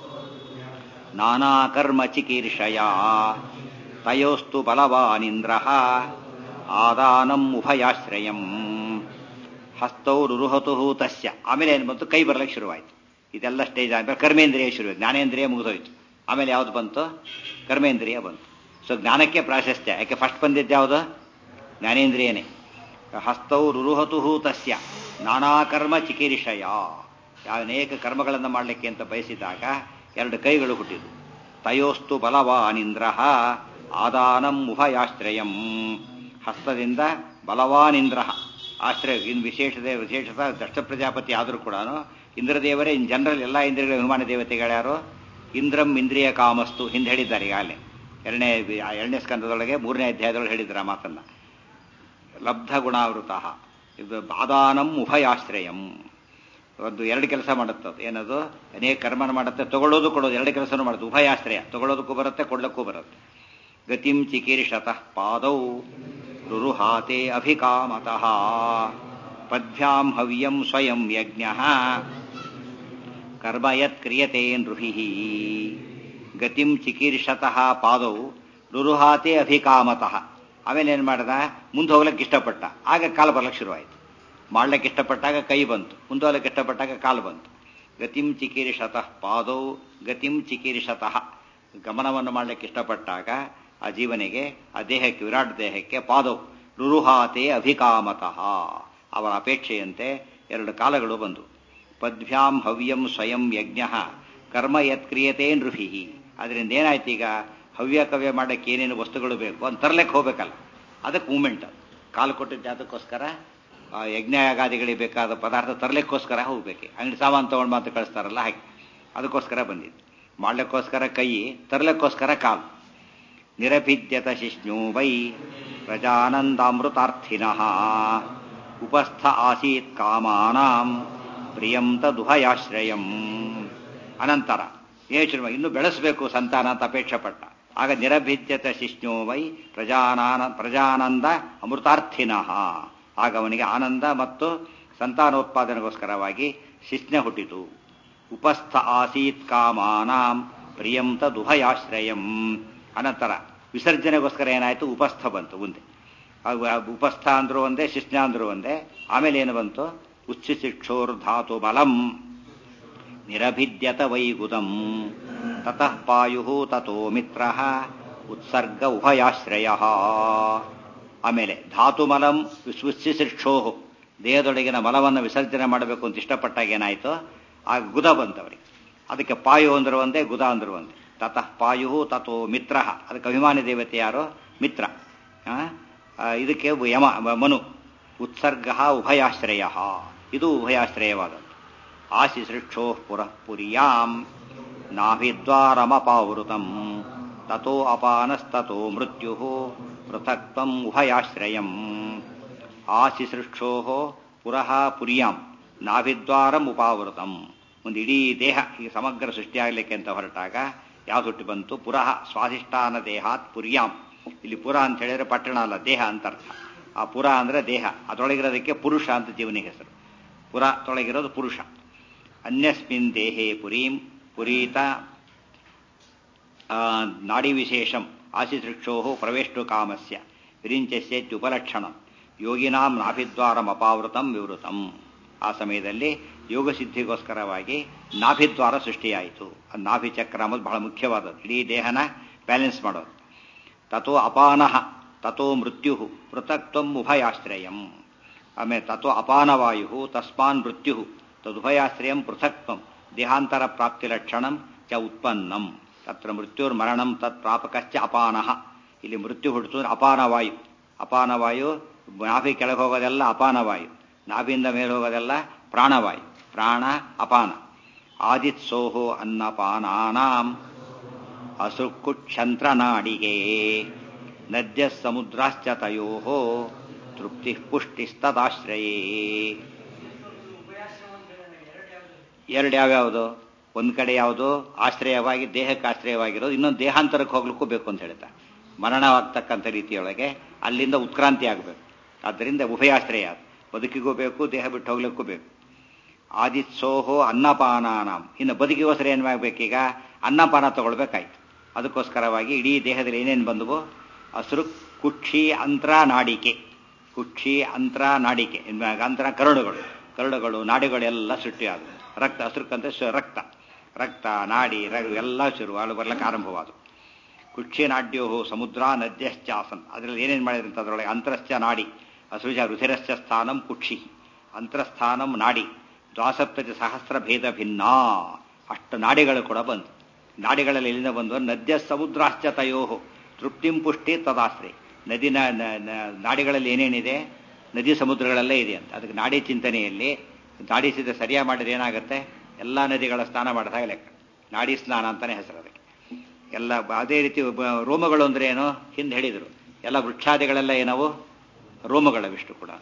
ನಾನಾಕರ್ಮ ಚಿಕೀರ್ಷಯ ತಯೋಸ್ತು ಬಲವಾನಿಂದ್ರ ಆದಾನಂ ಉಭಯಾಶ್ರಯಂ ಹಸ್ತೌ ರುರುಹತು ತಸ್ಯ ಆಮೇಲೆ ಏನು ಬಂತು ಕೈ ಬರಲಿಕ್ಕೆ ಶುರುವಾಯಿತು ಇದೆಲ್ಲ ಸ್ಟೇಜ್ ಆದ್ಮೇಲೆ ಕರ್ಮೇಂದ್ರಿಯ ಶುರು ಜ್ಞಾನೇಂದ್ರಿಯ ಮುಗಿದೋಯ್ತು ಆಮೇಲೆ ಯಾವ್ದು ಬಂತು ಕರ್ಮೇಂದ್ರಿಯ ಬಂತು ಸೊ ಜ್ಞಾನಕ್ಕೆ ಪ್ರಾಶಸ್ತ್ಯ ಯಾಕೆ ಫಸ್ಟ್ ಬಂದಿದ್ದು ಯಾವುದು ಜ್ಞಾನೇಂದ್ರಿಯನೇ ಹಸ್ತೌ ರುರುಹತು ತಸ್ಯ ನಾನಾಕರ್ಮ ಚಿಕಿರಿಷಯ ಅನೇಕ ಕರ್ಮಗಳನ್ನು ಮಾಡಲಿಕ್ಕೆ ಅಂತ ಬಯಸಿದಾಗ ಎರಡು ಕೈಗಳು ಹುಟ್ಟಿದ್ವು ತಯೋಸ್ತು ಬಲವಾನಿಂದ್ರ ಆದಾನಂ ಉಭಯಾಶ್ರಯಂ ಹಸ್ತದಿಂದ ಬಲವಾನಿಂದ್ರ ಆಶ್ರಯ ಇನ್ ವಿಶೇಷದ ವಿಶೇಷತ ದಷ್ಟ ಪ್ರಜಾಪತಿ ಆದರೂ ಕೂಡ ಇಂದ್ರದೇವರೇ ಇನ್ ಜನರಲ್ ಎಲ್ಲ ಇಂದ್ರಿಯಗಳ ವಿಮಾನ ದೇವತೆಗಳ್ಯಾರು ಇಂದ್ರಂ ಇಂದ್ರಿಯ ಕಾಮಸ್ತು ಹಿಂದೆ ಹೇಳಿದ್ದಾರೆ ಈಗಾಗಲೇ ಎರಡನೇ ಎರಡನೇ ಸ್ಕಂದದೊಳಗೆ ಮೂರನೇ ಅಧ್ಯಾಯದೊಳಗೆ ಹೇಳಿದ್ರ ಮಾತನ್ನ ಲಬ್ಧ ಗುಣಾವೃತ ಬಾದಾನಂ ಉಭಯಾಶ್ರಯಂ ಒಂದು ಎರಡು ಕೆಲಸ ಮಾಡುತ್ತೆ ಏನದು ಅನೇಕ ಕರ್ಮನ ಮಾಡುತ್ತೆ ತಗೊಳ್ಳೋದು ಕೊಡೋದು ಎರಡು ಕೆಲಸನೂ ಮಾಡುತ್ತೆ ಉಭಯಾಶ್ರಯ ತಗೊಳ್ಳೋದಕ್ಕೂ ಬರುತ್ತೆ ಕೊಡ್ಲಕ್ಕೂ ಬರುತ್ತೆ ಗತಿಂ ಚಿಕೀರ್ಷತಃ ಪಾದೌ ರುರುಹಾತೆ ಅಭಿಕಾಮತಃ ಪದ್ಭ್ಯಾಂ ಹವ್ಯಂ ಸ್ವಯಂ ಯಜ್ಞ ಕರ್ಮ ಯತ್ ಕ್ರಿಯತೆ ನೃಹಿ ಗತಿಂ ಚಿಕೀರ್ಷತಃ ಪಾದೌ ರುರುಹಾತೆ ಅಭಿಕಾಮತಃ ಆಮೇಲೆ ಏನು ಮಾಡ್ದ ಮುಂದೆ ಹೋಗ್ಲಿಕ್ಕೆ ಇಷ್ಟಪಟ್ಟ ಆಗ ಕಾಲು ಬರ್ಲಿಕ್ಕೆ ಶುರುವಾಯಿತು ಮಾಡ್ಲಿಕ್ಕೆ ಇಷ್ಟಪಟ್ಟಾಗ ಕೈ ಬಂತು ಮುಂದೆ ಹೋಗ್ಲಿಕ್ಕೆ ಇಷ್ಟಪಟ್ಟಾಗ ಕಾಲು ಬಂತು ಗತಿಂ ಚಿಕೀರ್ಷತಃ ಪಾದೌ ಗತಿಂ ಚಿಕೀರ್ಷತಃ ಗಮನವನ್ನು ಮಾಡ್ಲಿಕ್ಕೆ ಇಷ್ಟಪಟ್ಟಾಗ ಆ ಜೀವನಿಗೆ ಆ ದೇಹಕ್ಕೆ ವಿರಾಟ್ ದೇಹಕ್ಕೆ ಪಾದವು ರುರುಹಾತೆ ಅಭಿಕಾಮತಃ ಅವರ ಅಪೇಕ್ಷೆಯಂತೆ ಎರಡು ಕಾಲಗಳು ಬಂದು ಪದ್ಭ್ಯಾಂ ಹವ್ಯಂ ಸ್ವಯಂ ಯಜ್ಞ ಕರ್ಮ ಯತ್ಕ್ರಿಯತೆ ನೃಭಿ ಅದರಿಂದ ಏನಾಯ್ತು ಈಗ ಹವ್ಯ ಕವ್ಯ ಮಾಡಕ್ಕೆ ಏನೇನು ವಸ್ತುಗಳು ಬೇಕು ಅಂತ ತರ್ಲೆಕ್ಕೆ ಹೋಗ್ಬೇಕಲ್ಲ ಅದಕ್ಕೆ ಮೂಮೆಂಟ್ ಕಾಲು ಕೊಟ್ಟಿದ್ದ ಅದಕ್ಕೋಸ್ಕರ ಯಜ್ಞಯಾಗಾದಿಗಳಿಗೆ ಬೇಕಾದ ಪದಾರ್ಥ ತರಲಿಕ್ಕೋಸ್ಕರ ಹೋಗ್ಬೇಕು ಅಂಗಡಿ ಸಾಮಾನು ತಗೊಂಡು ಮಾತು ಕಳಿಸ್ತಾರಲ್ಲ ಹಾಗೆ ಅದಕ್ಕೋಸ್ಕರ ಬಂದಿದ್ದು ಮಾಡ್ಲಿಕ್ಕೋಸ್ಕರ ಕೈ ತರಲಿಕ್ಕೋಸ್ಕರ ಕಾಲು ನಿರಭಿದ್ಯತ ಶಿಷ್ಣು ವೈ ಪ್ರಜಾನಂದಾಮೃತಾರ್ಥಿನಃ ಉಪಸ್ಥ ಆಸೀತ್ ಕಾಮಾನಾಂ ಪ್ರಿಯಂ ತದುಹಯಾಶ್ರಯಂ ಅನಂತರ ಯೋಚನೆ ಇನ್ನು ಬೆಳೆಸಬೇಕು ಸಂತಾನ ಅಂತ ಅಪೇಕ್ಷೆ ಪಟ್ಟ ಆಗ ನಿರಭಿದ್ಯತ ಶಿಷ್ಣು ವೈ ಪ್ರಜಾನಾನ ಪ್ರಜಾನಂದ ಅಮೃತಾರ್ಥಿನಃ ಆಗ ಅವನಿಗೆ ಆನಂದ ಮತ್ತು ಸಂತಾನೋತ್ಪಾದನೆಗೋಸ್ಕರವಾಗಿ ಶಿಷ್ಣ ಹುಟ್ಟಿತು ಉಪಸ್ಥ ಆಸೀತ್ ಕಾಮಾನಾಂ ಪ್ರಿಯಂ ತದುಭಯಾಶ್ರಯಂ ಅನಂತರ ವಿಸರ್ಜನೆಗೋಸ್ಕರ ಏನಾಯಿತು ಉಪಸ್ಥ ಬಂತು ಮುಂದೆ ಉಪಸ್ಥ ಅಂದ್ರೂ ಒಂದೇ ಶಿಷ್ಣ ಅಂದ್ರೂ ಒಂದೇ ಆಮೇಲೆ ಏನು ಬಂತು ಉಚ್ಛಿಶಿಕ್ಷೋರ್ಧಾತು ಬಲಂ ನಿರಭಿದ್ಯತ ವೈಗುದಂ ತತಃ ಪಾಯು ತಥೋ ಮಿತ್ರ ಉತ್ಸರ್ಗ ಉಭಯಾಶ್ರಯ ಆಮೇಲೆ ಧಾತುಮಲಂ ವಿಶ್ವಶಿಕ್ಷೋ ದೇಹದೊಳಗಿನ ಮಲವನ್ನು ವಿಸರ್ಜನೆ ಮಾಡಬೇಕು ಅಂತ ಇಷ್ಟಪಟ್ಟಾಗ ಏನಾಯಿತು ಆ ಗುದ ಬಂತವರಿಗೆ ಅದಕ್ಕೆ ಪಾಯು ಅಂದ್ರು ಒಂದೇ ಗುದ ಅಂದ್ರು ಒಂದೇ ತತಃ ಪಾಯು ತಥೋ ಮಿತ್ರ ಅದಕ್ಕೆ ಅಭಿಮಾನಿ ದೇವತೆ ಯಾರು ಮಿತ್ರ ಇದಕ್ಕೆ ಯಮ ಮನು ಉತ್ಸರ್ಗ ಉಭಯಾಶ್ರಯ ಇದು ಉಭಯಾಶ್ರಯವಾದದ್ದು ಆಸಿ ಸೃಕ್ಷೋ ಪುರಃ ಪುರಿಯಾಂ ನಾಭಿದ್ವಾರಮಪಾವೃತಂ ತಥೋ ಅಪಾನಸ್ತೋ ಮೃತ್ಯು ಪೃಥಕ್ತಂ ಉಭಯಾಶ್ರಯಂ ಆಸಿ ಸೃಕ್ಷೋ ಪುರಃ ಪುರಿಯಾಂ ನಾಭಿದ್ವಾರಂ ಉಪಾವೃತಂ ಒಂದು ಇಡೀ ದೇಹ ಈ ಸಮಗ್ರ ಸೃಷ್ಟಿಯಾಗಲಿಕ್ಕೆ ಅಂತ ಹೊರಟಾಗ ಯಾವ್ದು ಹುಟ್ಟಿ ಬಂತು ಪುರಃ ಸ್ವಾಧಿಷ್ಠಾನ ದೇಹಾತ್ ಪುರಿಯಾಂ ಇಲ್ಲಿ ಪುರ ಅಂತ ಹೇಳಿದ್ರೆ ಪಟ್ಟಣ ಅಲ್ಲ ದೇಹ ಅಂತ ಅರ್ಥ ಆ ಪುರ ಅಂದ್ರೆ ದೇಹ ಅದರೊಳಗಿರೋದಕ್ಕೆ ಪುರುಷ ಅಂತ ಜೀವನಿಗೆ ಹೆಸರು ಪುರ ತೊಳಗಿರೋದು ಪುರುಷ ಅನ್ಯಸ್ಮಿನ್ ದೇಹೇ ಪುರೀಂ ಪುರೀತ ನಾಡಿ ವಿಶೇಷಂ ಆಶಿಸೃಕ್ಷೋ ಪ್ರವೇಷ್ಟು ಕಾಮಸ್ಯ ವಿರಿಂಚಸ್ಯತ್ಯುಪಲಕ್ಷಣಂ ಯೋಗಿನಾಂ ನಾಭಿದ್ವಾರಂ ಅಪಾವೃತಂ ವಿವೃತಂ ಆ ಸಮಯದಲ್ಲಿ ಯೋಗ ಸಿದ್ಧಿಗೋಸ್ಕರವಾಗಿ ನಾಭಿದ್ವಾರ ಸೃಷ್ಟಿಯಾಯಿತು ಆ ನಾಭಿ ಚಕ್ರ ಅನ್ನೋದು ಬಹಳ ಮುಖ್ಯವಾದದ್ದು ಇಡೀ ದೇಹನ ಬ್ಯಾಲೆನ್ಸ್ ಮಾಡೋದು ತಥೋ ಅಪಾನಃ ತಥೋ ಮೃತ್ಯು ಪೃಥಕ್ತ್ವಂ ಉಭಯಾಶ್ರಯಂ ಆಮೇಲೆ ತಥೋ ಅಪಾನವಾಯು ತಸ್ಮಾನ್ ಮೃತ್ಯು ತದುಭಯಾಶ್ರಯಂ ಪೃಥಕ್ತ್ವಂ ದೇಹಾಂತರ ಪ್ರಾಪ್ತಿ ಲಕ್ಷಣಂ ಚ ಉತ್ಪನ್ನಂ ತತ್ರ ಮೃತ್ಯುರ್ಮರಣಂ ತತ್ ಪ್ರಾಪಕಶ್ಚ ಅಪಾನಃ ಇಲ್ಲಿ ಮೃತ್ಯು ಹುಟ್ಟಿತು ಅಪಾನವಾಯು ಅಪಾನವಾಯು ನಾಭಿ ಕೆಳಗೆ ಹೋಗೋದೆಲ್ಲ ಅಪಾನವಾಯು ನಾಭಿಯಿಂದ ಮೇಲೆ ಹೋಗೋದೆಲ್ಲ ಪ್ರಾಣವಾಯು ಪ್ರಾಣ ಅಪಾನ ಆದಿತ್ಸೋಹೋ ಅನ್ನಪಾನಾನಾಂ ಅಸುಕುಕ್ಷಂತ್ರನಾಡಿಗೆ ನದ್ಯ ಸಮುದ್ರಾಶ್ಚ ತಯೋ ತೃಪ್ತಿ ಪುಷ್ಟಿಸ್ತದಾಶ್ರಯೇ ಎರಡು ಯಾವ್ಯಾವುದು ಒಂದ್ ಕಡೆ ಯಾವುದು ಆಶ್ರಯವಾಗಿ ದೇಹಕ್ಕೆ ಆಶ್ರಯವಾಗಿರೋದು ಇನ್ನೊಂದು ದೇಹಾಂತರಕ್ಕೆ ಹೋಗ್ಲಿಕ್ಕೂ ಬೇಕು ಅಂತ ಹೇಳ್ತಾರೆ ಮರಣವಾಗ್ತಕ್ಕಂಥ ರೀತಿಯೊಳಗೆ ಅಲ್ಲಿಂದ ಉತ್ಕ್ರಾಂತಿ ಆಗಬೇಕು ಆದ್ದರಿಂದ ಉಭಯಾಶ್ರಯ ಬದುಕಿಗೂ ಬೇಕು ದೇಹ ಬಿಟ್ಟು ಹೋಗ್ಲಿಕ್ಕೂ ಬೇಕು ಆದಿತ್ಸೋಹೋ ಅನ್ನಪಾನಾನಾಂ ಇನ್ನು ಬದುಕಿಗೋಸ್ಕರ ಏನು ಮಾಡಬೇಕೀಗ ಅನ್ನಪಾನ ತಗೊಳ್ಬೇಕಾಯ್ತು ಅದಕ್ಕೋಸ್ಕರವಾಗಿ ಇಡೀ ದೇಹದಲ್ಲಿ ಏನೇನು ಬಂದವು ಹಸಿರು ಕುಕ್ಷಿ ಅಂತ್ರ ನಾಡಿಕೆ ಕುಕ್ಷಿ ಅಂತ್ರ ನಾಡಿಕೆ ಅಂತರ ಕರುಳುಗಳು ಕರುಳುಗಳು ನಾಡಿಗಳೆಲ್ಲ ಸೃಷ್ಟಿಯಾದವು ರಕ್ತ ಹಸಿರುಕಂತ ರಕ್ತ ರಕ್ತ ನಾಡಿ ಎಲ್ಲ ಶುರು ಅಲ್ಲಿ ಬರ್ಲಿಕ್ಕೆ ಆರಂಭವಾದವು ಕುಕ್ಷಿ ನಾಡ್ಯೋ ಸಮುದ್ರ ನದ್ಯಶ್ಚಾಸನ್ ಅದರಲ್ಲಿ ಏನೇನು ಮಾಡಿದ್ರು ಅಂತ ಅದರೊಳಗೆ ಅಂತರಶ್ಚ ನಾಡಿ ಅಸೃಜ ರುಧಿರಶ್ಚ ಸ್ಥಾನಂ ಕುಕ್ಷಿ ಅಂತರಸ್ಥಾನಂ ನಾಡಿ ದ್ವಾಸಪ್ತತಿ ಸಹಸ್ರ ಭೇದ ಭಿನ್ನ ಅಷ್ಟು ನಾಡಿಗಳು ಕೂಡ ಬಂತು ನಾಡಿಗಳಲ್ಲಿ ಎಲ್ಲಿಂದ ಬಂದು ನದ್ಯ ಸಮುದ್ರಾಶ್ಚ ತಯೋ ತೃಪ್ತಿಂ ಪುಷ್ಟಿ ತದಾಶ್ರಯ ನದಿನ ನಾಡಿಗಳಲ್ಲಿ ಏನೇನಿದೆ ನದಿ ಸಮುದ್ರಗಳಲ್ಲೇ ಇದೆ ಅಂತ ಅದಕ್ಕೆ ನಾಡಿ ಚಿಂತನೆಯಲ್ಲಿ ನಾಡಿ ಸಿದ್ಧ ಸರಿಯಾಗಿ ಮಾಡಿದ್ರೆ ಏನಾಗುತ್ತೆ ಎಲ್ಲ ನದಿಗಳ ಸ್ನಾನ ಮಾಡಿದಾಗ ಲೆಕ್ಕ ನಾಡಿ ಸ್ನಾನ ಅಂತಾನೆ ಹೆಸರು ಅದಕ್ಕೆ ಎಲ್ಲ ಅದೇ ರೀತಿ ರೋಮಗಳು ಅಂದ್ರೆ ಏನು ಹಿಂದೆ ಹೇಳಿದರು ಎಲ್ಲ ವೃಕ್ಷಾದಿಗಳೆಲ್ಲ ಏನವು ರೋಮಗಳವಿಷ್ಟು ಕೂಡ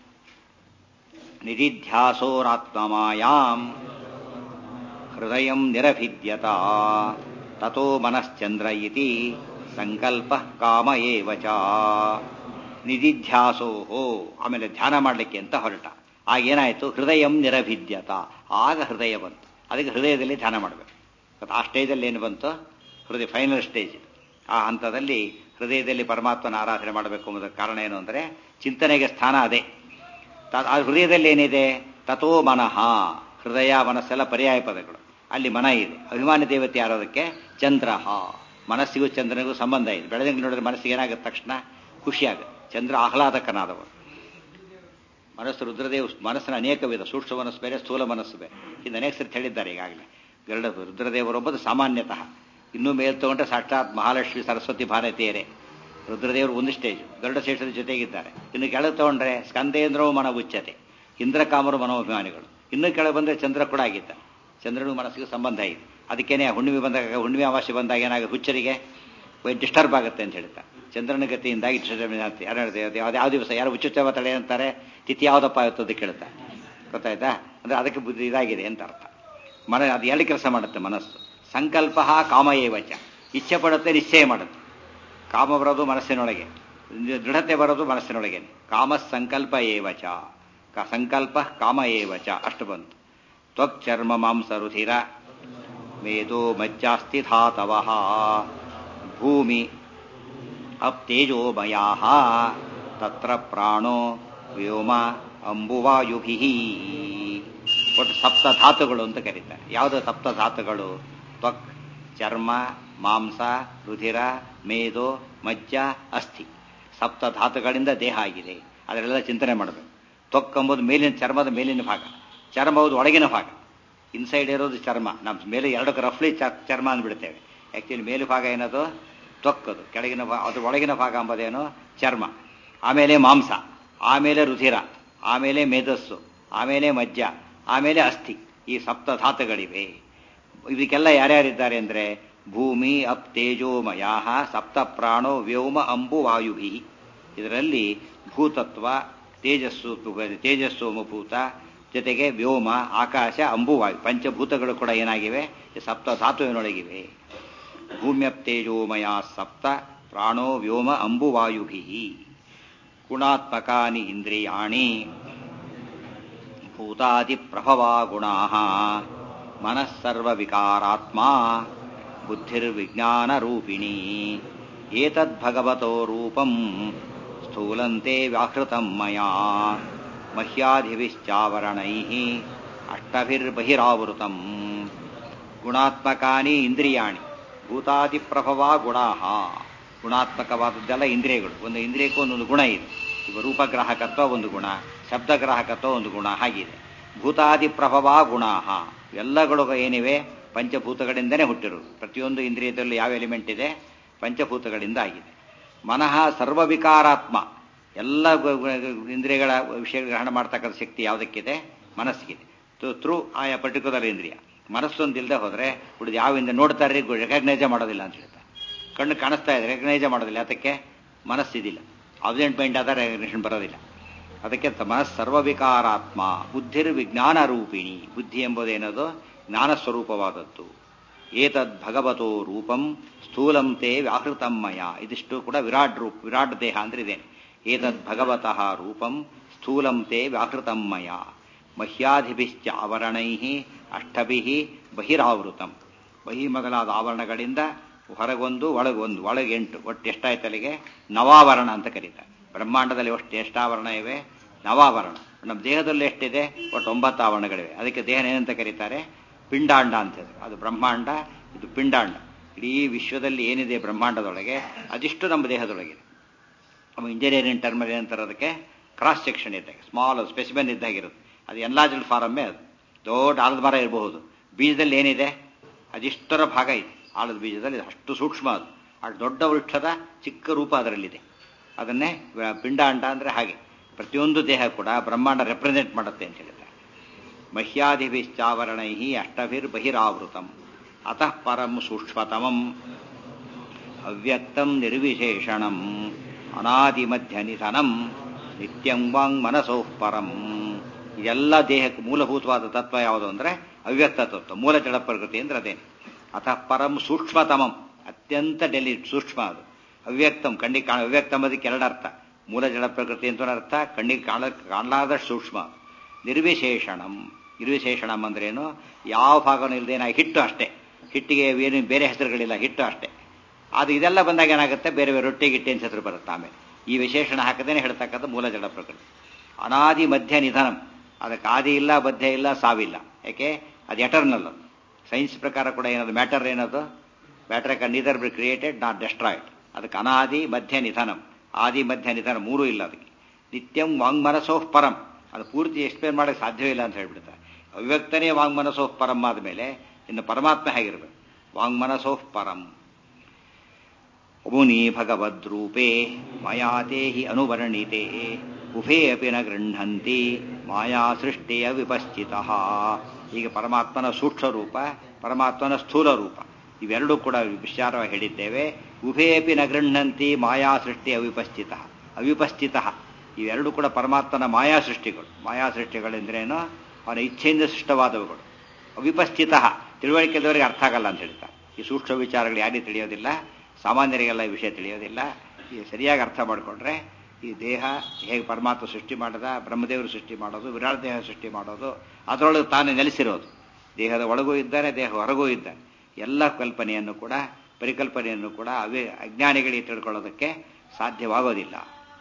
ನಿಧಿಧ್ಯಾಸೋರಾತ್ಮಮಾಯಾಂ ಹೃದಯ ನಿರಭಿದ್ಯತ ತಥೋ ಮನಶ್ಚಂದ್ರ ಇತಿ ಸಂಕಲ್ಪ ಕಾಮ ಏವ ಚ ನಿಧಿಧ್ಯಾಸೋಹೋ ಆಮೇಲೆ ಧ್ಯಾನ ಮಾಡಲಿಕ್ಕೆ ಅಂತ ಹೊರಟ ಆಗ ಏನಾಯಿತು ಹೃದಯ ನಿರಭಿದ್ಯತ ಆಗ ಹೃದಯ ಬಂತು ಅದಕ್ಕೆ ಹೃದಯದಲ್ಲಿ ಧ್ಯಾನ ಮಾಡಬೇಕು ಆ ಸ್ಟೇಜಲ್ಲಿ ಏನು ಬಂತು ಹೃದಯ ಫೈನಲ್ ಸ್ಟೇಜ್ ಆ ಹಂತದಲ್ಲಿ ಹೃದಯದಲ್ಲಿ ಪರಮಾತ್ಮನ ಆರಾಧನೆ ಮಾಡಬೇಕು ಎಂಬುದಕ್ಕೆ ಕಾರಣ ಏನು ಅಂದರೆ ಚಿಂತನೆಗೆ ಸ್ಥಾನ ಅದೇ ಆ ಹೃದಯದಲ್ಲಿ ಏನಿದೆ ತಥೋ ಮನಃ ಹೃದಯ ಮನಸ್ಸೆಲ್ಲ ಪರ್ಯಾಯ ಪದಗಳು ಅಲ್ಲಿ ಮನ ಇದೆ ಅಭಿಮಾನಿ ದೇವತೆ ಯಾರೋದಕ್ಕೆ ಚಂದ್ರಹ ಮನಸ್ಸಿಗೂ ಚಂದ್ರನಿಗೂ ಸಂಬಂಧ ಇದೆ ಬೆಳದಿಂಗಳು ನೋಡಿದ್ರೆ ಮನಸ್ಸಿಗೆ ಏನಾಗುತ್ತೆ ತಕ್ಷಣ ಖುಷಿಯಾಗುತ್ತೆ ಚಂದ್ರ ಆಹ್ಲಾದಕನಾದವ ಮನಸ್ಸು ರುದ್ರದೇವ್ ಮನಸ್ಸಿನ ಅನೇಕ ವಿಧ ಸೂಕ್ಷ್ಮ ಮನಸ್ಸು ಬೇರೆ ಸ್ಥೂಲ ಮನಸ್ಸು ಬೇರೆ ಇದು ಅನೇಕ ಸರಿ ಹೇಳಿದ್ದಾರೆ ಈಗಾಗಲೇ ಗರುಡ ರುದ್ರದೇವರೊಬ್ಬದು ಸಾಮಾನ್ಯತಃ ಇನ್ನೂ ಮೇಲ್ ತಗೊಂಡ್ರೆ ಸಾಕ್ಷಾತ್ ಮಹಾಲಕ್ಷ್ಮಿ ಸರಸ್ವತಿ ಭಾರತೀಯರೇ ರುದ್ರದೇವರು ಒಂದು ಸ್ಟೇಜ್ ಗರುಡ ಶೇಷದ ಜೊತೆಗಿದ್ದಾರೆ ಇನ್ನು ಕೆಳಗೆ ತಗೊಂಡ್ರೆ ಸ್ಕಂದೇಂದ್ರವು ಮನ ಉಚ್ಚತೆ ಇಂದ್ರಕಾಮರು ಮನೋಭಿಮಾನಿಗಳು ಇನ್ನೂ ಕೆಳಗೆ ಬಂದರೆ ಚಂದ್ರ ಕೂಡ ಆಗಿದ್ದ ಚಂದ್ರನು ಮನಸ್ಸಿಗೆ ಸಂಬಂಧ ಇದೆ ಅದಕ್ಕೇನೆ ಹುಣ್ಣಿಮೆ ಬಂದಾಗ ಹುಣ್ಣಿಮೆ ಅಮಾವಾಸ್ಯೆ ಬಂದಾಗ ಏನಾಗುತ್ತೆ ಹುಚ್ಚರಿಗೆ ಡಿಸ್ಟರ್ಬ್ ಆಗುತ್ತೆ ಅಂತ ಹೇಳ್ತಾರೆ ಚಂದ್ರನ ಗತಿಯಿಂದಾಗಿ ಯಾರು ಯಾವ ದಿವಸ ಯಾರು ಹುಚ್ಚುಚ್ಚವ ತಡೆ ಅಂತಾರೆ ತಿಥಿ ಯಾವುದಪ್ಪ ಆಗುತ್ತೆ ಅಂತ ಕೇಳ್ತಾರೆ ಗೊತ್ತಾಯ್ತಾ ಅಂದ್ರೆ ಅದಕ್ಕೆ ಬುದ್ಧಿ ಇದಾಗಿದೆ ಅಂತ ಅರ್ಥ ಮನ ಅದು ಎರಡು ಕೆಲಸ ಮಾಡುತ್ತೆ ಮನಸ್ಸು ಸಂಕಲ್ಪ ಕಾಮ ಏವಚ ಇಚ್ಛೆ ಪಡುತ್ತೆ ನಿಶ್ಚಯ ಮಾಡುತ್ತೆ ಕಾಮ ಬರೋದು ಮನಸ್ಸಿನೊಳಗೆ ದೃಢತೆ ಬರೋದು ಮನಸ್ಸಿನೊಳಗೆ ಕಾಮ ಸಂಕಲ್ಪ ಏವಚ ಸಂಕಲ್ಪ ಕಾಮ ಏವಚ ಅಷ್ಟು ಬಂತು ತ್ವಕ್ ಚರ್ಮ ಮಾಂಸ ರುಧಿರ ಮೇದೋ ಮಜ್ಜಾಸ್ತಿ ಧಾತವ ಭೂಮಿ ಅಪ್ತೇಜೋಮಯಾ ತತ್ರ ಪ್ರಾಣೋ ವ್ಯೋಮ ಅಂಬುವಾಯುಭಿ ಒಟ್ಟು ಸಪ್ತ ಧಾತುಗಳು ಅಂತ ಕರೀತಾರೆ ಯಾವುದು ಸಪ್ತ ಧಾತುಗಳು ತ್ವಕ್ ಚರ್ಮ ಮಾಂಸ ರುಧಿರ ಮೇದೋ ಮಜ್ಜ ಅಸ್ಥಿ ಸಪ್ತ ಧಾತುಗಳಿಂದ ದೇಹ ಆಗಿದೆ ಅದರೆಲ್ಲ ಚಿಂತನೆ ಮಾಡಬೇಕು ತ್ವಕ್ ಎಂಬುದು ಮೇಲಿನ ಚರ್ಮದ ಮೇಲಿನ ಭಾಗ ಚರ್ಮ ಹೌದು ಒಳಗಿನ ಭಾಗ ಇನ್ಸೈಡ್ ಇರೋದು ಚರ್ಮ ನಮ್ಮ ಮೇಲೆ ಎರಡಕ್ಕೆ ರಫ್ಲಿ ಚರ್ಮ ಅಂದ್ಬಿಡ್ತೇವೆ ಆ್ಯಕ್ಚುಲಿ ಮೇಲು ಭಾಗ ಏನದು ತ್ವಕ್ಕದು ಕೆಳಗಿನ ಭಾಗ ಅದ್ರ ಒಳಗಿನ ಭಾಗ ಎಂಬುದೇನು ಚರ್ಮ ಆಮೇಲೆ ಮಾಂಸ ಆಮೇಲೆ ರುಧಿರ ಆಮೇಲೆ ಮೇಧಸ್ಸು ಆಮೇಲೆ ಮಜ್ಜ ಆಮೇಲೆ ಅಸ್ಥಿ ಈ ಸಪ್ತ ಧಾತುಗಳಿವೆ ಇದಕ್ಕೆಲ್ಲ ಯಾರ್ಯಾರಿದ್ದಾರೆ ಅಂದರೆ ಭೂಮಿ ಅಪ್ ತೇಜೋಮಯ ಸಪ್ತ ಪ್ರಾಣೋ ವ್ಯೋಮ ಅಂಬು ವಾಯುಭಿ ಇದರಲ್ಲಿ ಭೂತತ್ವ ತೇಜಸ್ಸು ತೇಜಸ್ಸು ಭೂತ ಜೊತೆಗೆ ವ್ಯೋಮ ಆಕಾಶ ಅಂಬುವಾಯು ಪಂಚಭೂತಗಳು ಕೂಡ ಏನಾಗಿವೆ ಸಪ್ತ ಧಾತುವಿನೊಳಗಿವೆ ಭೂಮ್ಯಪ್ತೇಜೋಮಯ ಸಪ್ತ ಪ್ರಾಣೋ ವ್ಯೋಮ ಅಂಬುವಾಯುಭಿ ಗುಣಾತ್ಮಕಾನಿ ಇಂದ್ರಿಯಾಣಿ ಭೂತಾದಿಪ್ರಭವಾ ಗುಣಾ ಮನಸ್ಸರ್ವವಿಕಾರಾತ್ಮ ಬುದ್ಧಿರ್ವಿಜ್ಞಾನರೂಪಿಣಿ ಏತದ್ಭಗವತೋ ರೂಪಂ ಸ್ಥೂಲಂತೆ ವ್ಯಾಹೃತಂ ಮಯಾ ಮಹ್ಯಾಧಿವಿಶ್ಚಾವರಣೈಃ ಅಷ್ಟಭಿರ್ಬಹಿರಾವೃತಂ ಗುಣಾತ್ಮಕಾನಿ ಇಂದ್ರಿಯಾಣಿ ಭೂತಾದಿಪ್ರಭವಾ ಗುಣಾ ಗುಣಾತ್ಮಕವಾದದ್ದೆಲ್ಲ ಇಂದ್ರಿಯಗಳು ಒಂದು ಇಂದ್ರಿಯಕ್ಕೂ ಒಂದೊಂದು ಗುಣ ಇದೆ ಈಗ ರೂಪಗ್ರಾಹಕತ್ವ ಒಂದು ಗುಣ ಶಬ್ದಗ್ರಾಹಕತ್ವ ಒಂದು ಗುಣ ಹಾಗಿದೆ ಭೂತಾದಿ ಪ್ರಭವಾ ಗುಣಾ ಎಲ್ಲಗಳು ಏನಿವೆ ಪಂಚಭೂತಗಳಿಂದನೇ ಹುಟ್ಟಿರುವುದು ಪ್ರತಿಯೊಂದು ಇಂದ್ರಿಯದಲ್ಲೂ ಯಾವ ಎಲಿಮೆಂಟ್ ಇದೆ ಪಂಚಭೂತಗಳಿಂದ ಆಗಿದೆ ಮನಃ ಸರ್ವವಿಕಾರಾತ್ಮ ಎಲ್ಲ ಇಂದ್ರಿಯಗಳ ವಿಷಯ ಗ್ರಹಣ ಮಾಡ್ತಕ್ಕಂಥ ಶಕ್ತಿ ಯಾವುದಕ್ಕಿದೆ ಮನಸ್ಸಿಗಿದೆ ಥ್ರೂ ಆಯಾ ಪರ್ಟಿಕ್ಯುಲರ್ ಇಂದ್ರಿಯ ಮನಸ್ಸೊಂದು ಇಲ್ಲದೆ ಹೋದರೆ ಉಳಿದು ಯಾವ ಇಂದ ನೋಡ್ತಾರೆ ರೆಕಗ್ನೈಸೇ ಮಾಡೋದಿಲ್ಲ ಅಂತ ಹೇಳ್ತಾರೆ ಕಣ್ಣು ಕಾಣಿಸ್ತಾ ಇದೆ ರೆಕಗ್ನೈಸೇ ಮಾಡೋದಿಲ್ಲ ಅದಕ್ಕೆ ಮನಸ್ಸಿದಿಲ್ಲ ಅಬ್ಸೆಂಟ್ ಮೈಂಡ್ ಆದ ರೆಕಗ್ನೇಷನ್ ಬರೋದಿಲ್ಲ ಅದಕ್ಕೆ ಮನಸ್ ಸರ್ವವಿಕಾರಾತ್ಮ ಬುದ್ಧಿರ್ ವಿಜ್ಞಾನ ರೂಪಿಣಿ ಬುದ್ಧಿ ಎಂಬುದೇನದು ಜ್ಞಾನ ಸ್ವರೂಪವಾದದ್ದು ಏತದ್ ಭಗವತೋ ರೂಪಂ ಸ್ಥೂಲಂತೆ ವ್ಯಾಹೃತಮ್ಮಯ ಇದಿಷ್ಟು ಕೂಡ ವಿರಾಟ್ ರೂಪ ವಿರಾಟ್ ದೇಹ ಅಂದ್ರೆ ಇದೆ ಏತದ್ ಭಗವತಃ ರೂಪಂ ಸ್ಥೂಲಂತೆ ವ್ಯಾಹೃತಮ್ಮಯ ಮಹ್ಯಾಧಿಭಿಶ್ಚ ಆವರಣೈ ಅಷ್ಟಭಿ ಬಹಿರಾವೃತಂ ಬಹಿ ಮೊದಲಾದ ಆವರಣಗಳಿಂದ ಹೊರಗೊಂದು ಒಳಗೊಂದು ಒಳಗೆ ಎಂಟು ಒಟ್ಟು ಎಷ್ಟಾಯ್ತು ಅಲ್ಲಿಗೆ ನವಾವರಣ ಅಂತ ಕರೀತಾರೆ ಬ್ರಹ್ಮಾಂಡದಲ್ಲಿ ಒಟ್ಟು ಎಷ್ಟಾವರಣ ಇವೆ ನವಾವರಣ ನಮ್ಮ ದೇಹದಲ್ಲಿ ಎಷ್ಟಿದೆ ಒಟ್ಟು ಒಂಬತ್ತು ಆವರಣಗಳಿವೆ ಅದಕ್ಕೆ ದೇಹ ಏನಂತ ಕರೀತಾರೆ ಪಿಂಡಾಂಡ ಅಂತ ಅದು ಬ್ರಹ್ಮಾಂಡ ಇದು ಪಿಂಡಾಂಡ ಇಡೀ ವಿಶ್ವದಲ್ಲಿ ಏನಿದೆ ಬ್ರಹ್ಮಾಂಡದೊಳಗೆ ಅದಿಷ್ಟು ನಮ್ಮ ದೇಹದೊಳಗಿದೆ ನಮ್ಮ ಇಂಜಿನಿಯರಿಂಗ್ ಟರ್ಮಲ್ಲಿ ಏನಂತಾರೆ ಅದಕ್ಕೆ ಕ್ರಾಸ್ ಸೆಕ್ಷನ್ ಇದ್ದಾಗ ಸ್ಮಾಲ್ ಸ್ಪೆಸಿಮೆನ್ ಇದ್ದಾಗಿರುತ್ತೆ ಅದು ಎನ್ಲಾರ್ಜ್ಡ್ ಫಾರಮ್ಮೇ ಅದು ದೊಡ್ಡ ಆಲದ ಮರ ಇರಬಹುದು ಬೀಜದಲ್ಲಿ ಏನಿದೆ ಅದಿಷ್ಟರ ಭಾಗ ಇದೆ ಆಲದ ಬೀಜದಲ್ಲಿ ಅಷ್ಟು ಸೂಕ್ಷ್ಮ ಅದು ಅಷ್ಟು ದೊಡ್ಡ ವೃಕ್ಷದ ಚಿಕ್ಕ ರೂಪ ಅದರಲ್ಲಿದೆ ಅದನ್ನೇ ಪಿಂಡಾಂಡ ಅಂದರೆ ಹಾಗೆ ಪ್ರತಿಯೊಂದು ದೇಹ ಕೂಡ ಬ್ರಹ್ಮಾಂಡ ರೆಪ್ರೆಸೆಂಟ್ ಮಾಡುತ್ತೆ ಅಂತ ಹೇಳ್ತಾರೆ ಮಹ್ಯಾದಿಭಿಶ್ಚಾವರಣೈ ಅಷ್ಟಭಿರ್ ಬಹಿರಾವೃತಂ ಅತಃ ಪರಂ ಸೂಕ್ಷ್ಮತಮಂ ಅವ್ಯಕ್ತಂ ನಿರ್ವಿಶೇಷಣಂ ಅನಾದಿಮಧ್ಯನಿಧನಂ ನಿತ್ಯಂ ವಾಂಗ್ ಮನಸೋಃ ಪರಂ ಇದೆಲ್ಲ ದೇಹಕ್ಕೆ ಮೂಲಭೂತವಾದ ತತ್ವ ಯಾವುದು ಅಂದರೆ ಅವ್ಯಕ್ತ ತತ್ವ ಮೂಲ ಜಡ ಪ್ರಕೃತಿ ಅಂದ್ರೆ ಅದೇನೆ ಅತಃ ಪರಂ ಸೂಕ್ಷ್ಮತಮಂ ಅತ್ಯಂತ ಡೆಲಿ ಸೂಕ್ಷ್ಮ ಅದು ಅವ್ಯಕ್ತಂ ಕಣ್ಣಿಗೆ ಕಾಣ ಅವ್ಯಕ್ತ ಎಂಬುದಕ್ಕೆ ಎರಡು ಅರ್ಥ ಮೂಲ ಜಡ ಪ್ರಕೃತಿ ಅಂತ ಅರ್ಥ ಕಣ್ಣಿಗೆ ಕಾಣ ಕಾಣಲಾದಷ್ಟು ಸೂಕ್ಷ್ಮ ನಿರ್ವಿಶೇಷಣಂ ನಿರ್ವಿಶೇಷಣಂ ಅಂದ್ರೇನು ಯಾವ ಭಾಗನೂ ಇಲ್ಲದೇನ ಹಿಟ್ಟು ಅಷ್ಟೇ ಹಿಟ್ಟಿಗೆ ಏನು ಬೇರೆ ಹೆಸರುಗಳಿಲ್ಲ ಹಿಟ್ಟು ಅಷ್ಟೇ ಅದು ಇದೆಲ್ಲ ಬಂದಾಗ ಏನಾಗುತ್ತೆ ಬೇರೆ ಬೇರೆ ರೊಟ್ಟಿ ಗಿಟ್ಟಿ ಅಂತ ಹೆಸರು ಬರುತ್ತೆ ಆಮೇಲೆ ಈ ವಿಶೇಷಣ ಹಾಕದೇನೆ ಹೇಳ್ತಕ್ಕಂಥ ಮೂಲ ಜಡ ಪ್ರಕೃತಿ ಅನಾದಿ ಮಧ್ಯ ನಿಧನಂ ಅದಕ್ಕೆ ಆದಿ ಇಲ್ಲ ಮಧ್ಯ ಇಲ್ಲ ಸಾವಿಲ್ಲ ಯಾಕೆ ಅದು ಎಟರ್ನಲ್ ಸೈನ್ಸ್ ಪ್ರಕಾರ ಕೂಡ ಏನದು ಮ್ಯಾಟರ್ ಏನದು matter can neither be created not destroyed ಅದಕ್ಕೆ ಅನಾದಿ ಮಧ್ಯ ನಿಧನಂ ಆದಿ ಮಧ್ಯ ನಿಧನ ಮೂರೂ ಇಲ್ಲ ಅದಕ್ಕೆ ನಿತ್ಯಂ ವಾಂಗ್ಮನಸೋಃ ಪರಂ ಅದು ಪೂರ್ತಿ ಎಕ್ಸ್ಪ್ಲೇನ್ ಮಾಡೋಕ್ಕೆ ಸಾಧ್ಯವೇ ಇಲ್ಲ ಅಂತ ಹೇಳ್ಬಿಡ್ತಾರೆ ಅವ್ಯಕ್ತನೇ ವಾಂಗ್ಮನಸೋಃ ಪರಂ ಆದಮೇಲೆ ಇನ್ನು ಪರಮಾತ್ಮ ಹೇಗಿರ್ಬೇಕು ವಾಂಗ್ಮನಸೋಃ ಪರಂ ಮುನಿ ಭಗವದ್ರೂಪೇ ಮಯಾ ತೇಹಿ ಅನುವರ್ಣಿತೆ ಉಭೇ ಅಪಿ ನ ಗೃಹಂತಿ ಮಾಯಾ ಸೃಷ್ಟಿಯ ವಿಪಶ್ಚಿತ ಈಗ ಪರಮಾತ್ಮನ ಸೂಕ್ಷ್ಮ ರೂಪ ಪರಮಾತ್ಮನ ಸ್ಥೂಲ ರೂಪ ಇವೆರಡೂ ಕೂಡ ವಿಚಾರವಾಗಿ ಹೇಳಿದ್ದೇವೆ ಉಭೇ ಅಪಿ ನ ಗೃಹಂತಿ ಮಾಯಾ ಸೃಷ್ಟಿ ಅವಿಪಶ್ಚಿತ ಅವಿಪಶ್ಚಿತ ಇವೆರಡೂ ಕೂಡ ಪರಮಾತ್ಮನ ಮಾಯಾ ಸೃಷ್ಟಿಗಳು ಮಾಯಾ ಸೃಷ್ಟಿಗಳೆಂದ್ರೇನು ಅವನ ಇಚ್ಛೆಯಿಂದ ಸೃಷ್ಟವಾದವುಗಳು ಅವಿಪಸ್ಥಿತ ತಿಳುವಳಿಕೆದವರಿಗೆ ಅರ್ಥ ಆಗಲ್ಲ ಅಂತ ಹೇಳ್ತಾರೆ ಈ ಸೂಕ್ಷ್ಮ ವಿಚಾರಗಳು ಯಾರಿಗೆ ತಿಳಿಯೋದಿಲ್ಲ ಸಾಮಾನ್ಯರಿಗೆಲ್ಲ ಈ ವಿಷಯ ತಿಳಿಯೋದಿಲ್ಲ ಈ ಸರಿಯಾಗಿ ಅರ್ಥ ಮಾಡಿಕೊಂಡ್ರೆ ಈ ದೇಹ ಹೇಗೆ ಪರಮಾತ್ಮ ಸೃಷ್ಟಿ ಮಾಡದ ಬ್ರಹ್ಮದೇವರು ಸೃಷ್ಟಿ ಮಾಡೋದು ವಿರಾಟ್ ದೇಹ ಸೃಷ್ಟಿ ಮಾಡೋದು ಅದರೊಳಗೆ ತಾನೇ ನೆಲೆಸಿರೋದು ದೇಹದ ಒಳಗೂ ಇದ್ದಾನೆ ದೇಹ ಹೊರಗೂ ಇದ್ದಾನೆ ಎಲ್ಲ ಕಲ್ಪನೆಯನ್ನು ಕೂಡ ಪರಿಕಲ್ಪನೆಯನ್ನು ಕೂಡ ಅವೇ ಅಜ್ಞಾನಿಗಳಿಗೆ ತಿಳ್ಕೊಳ್ಳೋದಕ್ಕೆ ಸಾಧ್ಯವಾಗೋದಿಲ್ಲ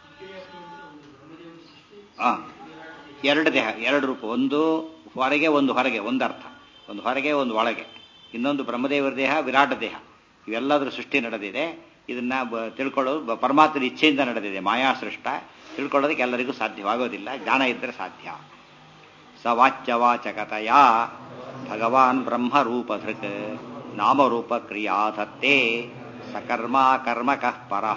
ಆ, ಎರಡು ದೇಹ ಎರಡು ರೂಪ ಒಂದು ಹೊರಗೆ ಒಂದು ಹೊರಗೆ ಒಂದು ಅರ್ಥ ಒಂದು ಹೊರಗೆ ಒಂದು ಒಳಗೆ ಇನ್ನೊಂದು ಬ್ರಹ್ಮದೇವರ ದೇಹ ವಿರಾಟ ದೇಹ ಇವೆಲ್ಲದರ ಸೃಷ್ಟಿ ನಡೆದಿದೆ ಇದನ್ನ ಬ- ತಿಳ್ಕೊಳ್ಳೋದು ಬ- ಪರಮಾತ್ಮನ ಇಚ್ಛೆಯಿಂದ ನಡೆದಿದೆ ಮಾಯಾ ಸೃಷ್ಟ ತಿಳ್ಕೊಳ್ಳೋದಕ್ಕೆ ಎಲ್ಲರಿಗೂ ಸಾಧ್ಯವಾಗೋದಿಲ್ಲ ಜ್ಞಾನ ಇದ್ದರೆ ಸಾಧ್ಯ ಸ ವಾಚ್ಯವಾಚಕತೆಯ ಭಗವಾನ್ ಬ್ರಹ್ಮರೂಪಧೃಕ್ ನಾಮರೂಪ ಕ್ರಿಯಾಧತ್ತೆ ಸಕರ್ಮ ಕರ್ಮಕಃ ಪರಃ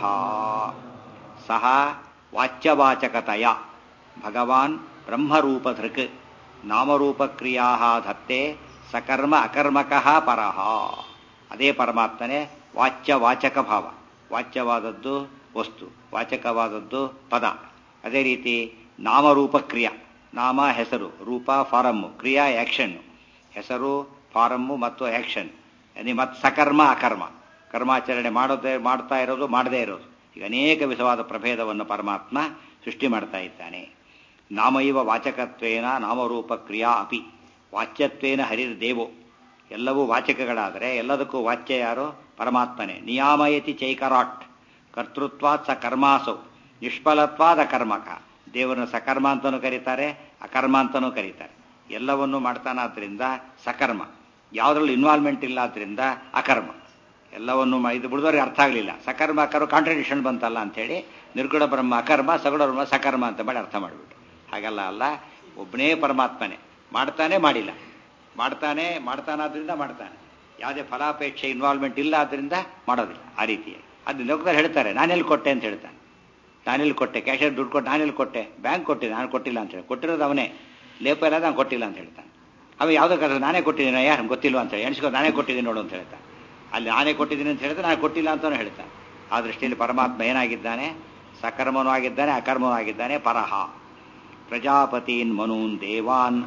ಸಹ ವಾಚ್ಯವಾಚಕತೆಯ ಭಗವಾನ್ ಬ್ರಹ್ಮರೂಪಧೃಕ್ ನಾಮರೂಪಕ್ರಿಯಾ ಧತ್ತೆ ಸಕರ್ಮ ಅಕರ್ಮಕಃ ಪರಃ ಅದೇ ಪರಮಾತ್ಮನೇ ವಾಚ್ಯವಾಚಕ ಭಾವ ವಾಚ್ಯವಾದದ್ದು ವಸ್ತು ವಾಚಕವಾದದ್ದು ಪದ ಅದೇ ರೀತಿ ನಾಮರೂಪ ಕ್ರಿಯಾ ನಾಮ ಹೆಸರು ರೂಪ ಫಾರಮ್ಮು ಕ್ರಿಯಾ ಆಕ್ಷನ್ ಹೆಸರು ಫಾರಮ್ಮು ಮತ್ತು ಆಕ್ಷನ್ ಮತ್ತು ಸಕರ್ಮ ಅಕರ್ಮ ಕರ್ಮಾಚರಣೆ ಮಾಡೋದೇ ಮಾಡ್ತಾ ಇರೋದು ಮಾಡದೇ ಇರೋದು ಈಗ ಅನೇಕ ವಿಧವಾದ ಪ್ರಭೇದವನ್ನು ಪರಮಾತ್ಮ ಸೃಷ್ಟಿ ಮಾಡ್ತಾ ಇದ್ದಾನೆ ನಾಮೈವ ವಾಚಕತ್ವೇನ ನಾಮರೂಪ ಕ್ರಿಯಾ ಅಪಿ ವಾಚ್ಯತ್ವೇನ ಹರಿರ್ದೇವೋ ಎಲ್ಲವೂ ವಾಚಕಗಳಾದರೆ ಎಲ್ಲದಕ್ಕೂ ವಾಚ್ಯ ಯಾರು ಪರಮಾತ್ಮನೇ ನಿಯಾಮಯತಿ ಚೈಕರಾಟ್ ಕರ್ತೃತ್ವಾತ್ ಸ ಕರ್ಮಾಸೌ ನಿಷ್ಫಲತ್ವಾದ ಕರ್ಮಕ ದೇವರನ್ನು ಸಕರ್ಮ ಅಂತನೂ ಕರೀತಾರೆ ಅಕರ್ಮ ಅಂತನೂ ಕರೀತಾರೆ ಎಲ್ಲವನ್ನೂ ಮಾಡ್ತಾನಾದ್ರಿಂದ ಸಕರ್ಮ ಯಾವುದ್ರಲ್ಲಿ ಇನ್ವಾಲ್ವ್ಮೆಂಟ್ ಇಲ್ಲ ಆದ್ರಿಂದ ಅಕರ್ಮ ಎಲ್ಲವನ್ನು ಮಾ- ಇದು ಬಿಡಿದವ್ರಿಗೆ ಅರ್ಥ ಆಗಲಿಲ್ಲ ಸಕರ್ಮ ಅಕರ್ಮ ಕಾಂಟ್ರಡಿಕ್ಷನ್ ಬಂತಲ್ಲ ಅಂತೇಳಿ ನಿರ್ಗುಣ ಬ್ರಹ್ಮ ಅಕರ್ಮ ಸಗುಣ ಬ್ರಹ್ಮ ಸಕರ್ಮ ಅಂತ ಮಾಡಿ ಅರ್ಥ ಮಾಡಿಬಿಟ್ಟು ಹಾಗಲ್ಲ ಅಲ್ಲ ಒಬ್ಬನೇ ಪರಮಾತ್ಮನೇ ಮಾಡ್ತಾನೆ ಮಾಡಿಲ್ಲ ಮಾಡ್ತಾನೆ ಮಾಡ್ತಾನಾದ್ರಿಂದ ಮಾಡ್ತಾನೆ ಯಾವುದೇ ಫಲಾಪೇಕ್ಷೆ ಇನ್ವಾಲ್ವ್ಮೆಂಟ್ ಇಲ್ಲ ಆದ್ರಿಂದ ಮಾಡೋದಿಲ್ಲ ಆ ರೀತಿ ಅದು ಲೋಕದಲ್ಲಿ ಹೇಳ್ತಾರೆ ನಾನೆಲ್ಲಿ ಕೊಟ್ಟೆ ಅಂತ ಹೇಳ್ತಾನೆ ನಾನೆಲ್ಲಿ ಕೊಟ್ಟೆ ಕ್ಯಾಶಿಯರ್ ದುಡ್ಡು ಕೊಟ್ಟು ನಾನೆಲ್ಲಿ ಕೊಟ್ಟೆ ಬ್ಯಾಂಕ್ ಕೊಟ್ಟಿದ್ದೆ ನಾನು ಕೊಟ್ಟಿಲ್ಲ ಅಂತ ಹೇಳಿ ಕೊಟ್ಟಿರೋದು ಅವನೇ ಲೇಪ ಇಲ್ಲ ನಾನು ಕೊಟ್ಟಿಲ್ಲ ಅಂತ ಹೇಳ್ತಾನೆ ಅವ ಯಾವುದೋ ಕರೆ ನಾನೇ ಕೊಟ್ಟಿದ್ದೀನಿ ಯಾರು ಗೊತ್ತಿಲ್ವ ಅಂತ ಹೇಳಿ ಎಣಿಸ್ಕೊ ನಾನೇ ಕೊಟ್ಟಿದ್ದೀನಿ ನೋಡು ಅಂತ ಹೇಳ್ತಾನೆ ಅಲ್ಲಿ ನಾನೇ ಕೊಟ್ಟಿದ್ದೀನಿ ಅಂತ ಹೇಳಿದ್ರೆ ನಾನು ಕೊಟ್ಟಿಲ್ಲ ಅಂತಾನು ಹೇಳ್ತಾನೆ ಆ ದೃಷ್ಟಿಯಲ್ಲಿ ಪರಮಾತ್ಮ ಏನಾಗಿದ್ದಾನೆ ಸಕರ್ಮನೂ ಆಗಿದ್ದಾನೆ ಅಕರ್ಮನೂ ಆಗಿದ್ದಾನೆ ಪರಹ ಪ್ರಜಾಪತೀನ್ ಮನೂನ್ ದೇವಾನ್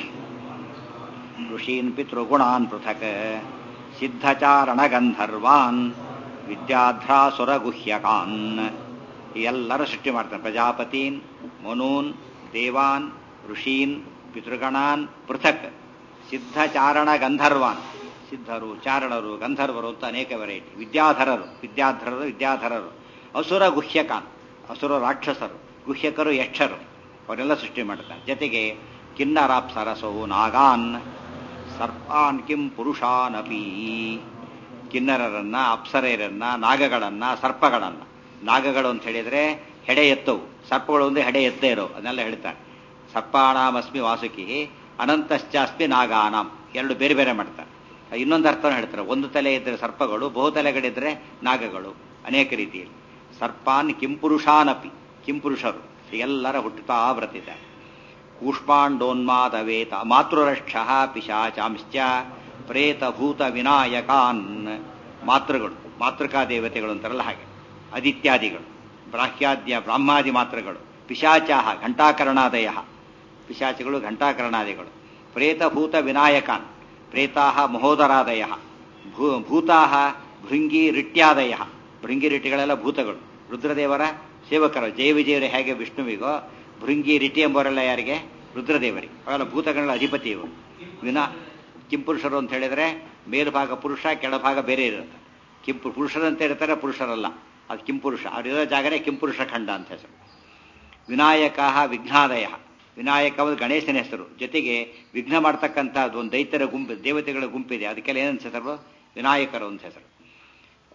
ಋಷೀನ್ ಪಿತೃಗುಣಾನ್ ಪೃಥಕ್ ಸಿದ್ಧಚಾರಣ ಗಂಧರ್ವಾನ್ ವಿದ್ಯಾಧ್ರಾಸುರ ಗುಹ್ಯಕಾನ್ ಎಲ್ಲರ ಸೃಷ್ಟಿ ಮಾಡ್ತಾನೆ ಪ್ರಜಾಪತೀನ್ ಮನೂನ್ ದೇವಾನ್ ಋಷೀನ್ ಪಿತೃಗಣಾನ್ ಪೃಥಕ್ ಸಿದ್ಧಚಾರಣ ಗಂಧರ್ವಾನ್ ಸಿದ್ಧರು ಚಾರಣರು ಗಂಧರ್ವರು ಅಂತ ಅನೇಕ ವೆರೈಟಿ ವಿದ್ಯಾಧರರು ವಿದ್ಯಾಧರರು ವಿದ್ಯಾಧರರು ಅಸುರ ಗುಹ್ಯಕಾನ್ ಅಸುರ ರಾಕ್ಷಸರು ಗುಹ್ಯಕರು ಯಕ್ಷರು ಅವರೆಲ್ಲ ಸೃಷ್ಟಿ ಮಾಡ್ತಾರೆ ಜೊತೆಗೆ ಕಿನ್ನರಾಪ್ಸರಸೋ ನಾಗಾನ್ ಸರ್ಪಾನ್ ಕಿಂ ಪುರುಷಾನಪಿ ಕಿನ್ನರರನ್ನ ಅಪ್ಸರೆಯರನ್ನ ನಾಗಗಳನ್ನ ಸರ್ಪಗಳನ್ನ ನಾಗಗಳು ಅಂತ ಹೇಳಿದ್ರೆ ಹೆಡೆ ಎತ್ತವು ಸರ್ಪಗಳು ಅಂದ್ರೆ ಹೆಡೆ ಎತ್ತೇ ಇರೋ ಅದನ್ನೆಲ್ಲ ಹೇಳ್ತಾರೆ ಸರ್ಪಾಣಾಮಸ್ಮಿ ವಾಸುಕಿ ಅನಂತಶ್ಚಾಸ್ಮಿ ನಾಗಾನಾಂ ಎರಡು ಬೇರೆ ಬೇರೆ ಮಾಡ್ತಾರೆ ಇನ್ನೊಂದು ಅರ್ಥನ ಹೇಳ್ತಾರೆ ಒಂದು ತಲೆ ಇದ್ದರೆ ಸರ್ಪಗಳು ಬಹು ತಲೆಗಳಿದ್ರೆ ನಾಗಗಳು ಅನೇಕ ರೀತಿಯಲ್ಲಿ ಸರ್ಪಾನ್ ಕಿಂಪುರುಷಾನಪಿ ಕಿಂಪುರುಷರು ಎಲ್ಲರ ಹುಟ್ಟುತ್ತಾ ಬರ್ತಿದ್ದಾರೆ ಕೂಷ್ಮಾಂಡೋನ್ಮಾದವೇತ ಮಾತೃರಕ್ಷ ಪಿಶಾಚಾಂಶ್ಚ ಪ್ರೇತಭೂತ ವಿನಾಯಕಾನ್ ಮಾತೃಗಳು ಮಾತೃಕಾ ದೇವತೆಗಳು ಅಂತಾರಲ್ಲ ಹಾಗೆ ಅದಿತ್ಯಾದಿಗಳು ಬ್ರಾಹ್ಯಾದ್ಯ ಬ್ರಾಹ್ಮಾದಿ ಮಾತೃಗಳು ಪಿಶಾಚಾಹ ಘಂಟಾಕರಣಾದಯ ಪಿಶಾಚಿಗಳು ಘಂಟಾಕರಣಾದಿಗಳು ಪ್ರೇತಭೂತ ವಿನಾಯಕಾನ್ ಪ್ರೇತಾಹ ಮಹೋದರಾದಯ ಭೂ ಭೂತಾಹ ಭೃಂಗಿ ರಿಟ್ಯಾದಯ ಭೃಂಗಿ ರಿಟಿಗಳೆಲ್ಲ ಭೂತಗಳು ರುದ್ರದೇವರ ಸೇವಕರು ಜಯ ವಿಜಯರು ಹೇಗೆ ವಿಷ್ಣುವಿಗೋ ಭೃಂಗಿ ರಿಟಿ ಎಂಬವರೆಲ್ಲ ಯಾರಿಗೆ ರುದ್ರದೇವರಿಗೆ ಅವೆಲ್ಲ ಭೂತಗಳ ಅಧಿಪತಿ ಇವರು ವಿನಾ ಕಿಂಪುರುಷರು ಅಂತ ಹೇಳಿದ್ರೆ ಮೇಲ್ಭಾಗ ಪುರುಷ ಕೆಳಭಾಗ ಬೇರೆ ಇರುತ್ತೆ ಕಿಂಪು ಪುರುಷರಂತ ಇರ್ತಾರೆ ಪುರುಷರಲ್ಲ ಅದು ಕಿಂಪುರುಷ ಅವರಿರೋ ಜಾಗನೇ ಕಿಂಪುರುಷ ಖಂಡ ಅಂತ ಹೆಸರು ವಿನಾಯಕ ವಿಘ್ನಾದಯ ವಿನಾಯಕ ಒಂದು ಗಣೇಶನ ಹೆಸರು ಜೊತೆಗೆ ವಿಘ್ನ ಮಾಡ್ತಕ್ಕಂಥದ್ದು ಒಂದು ದೈತ್ಯರ ಗುಂಪು ದೇವತೆಗಳ ಗುಂಪಿದೆ ಅದಕ್ಕೆಲ್ಲ ಏನಂತ ಹೆಸರು ವಿನಾಯಕರು ಅಂತ ಹೆಸರು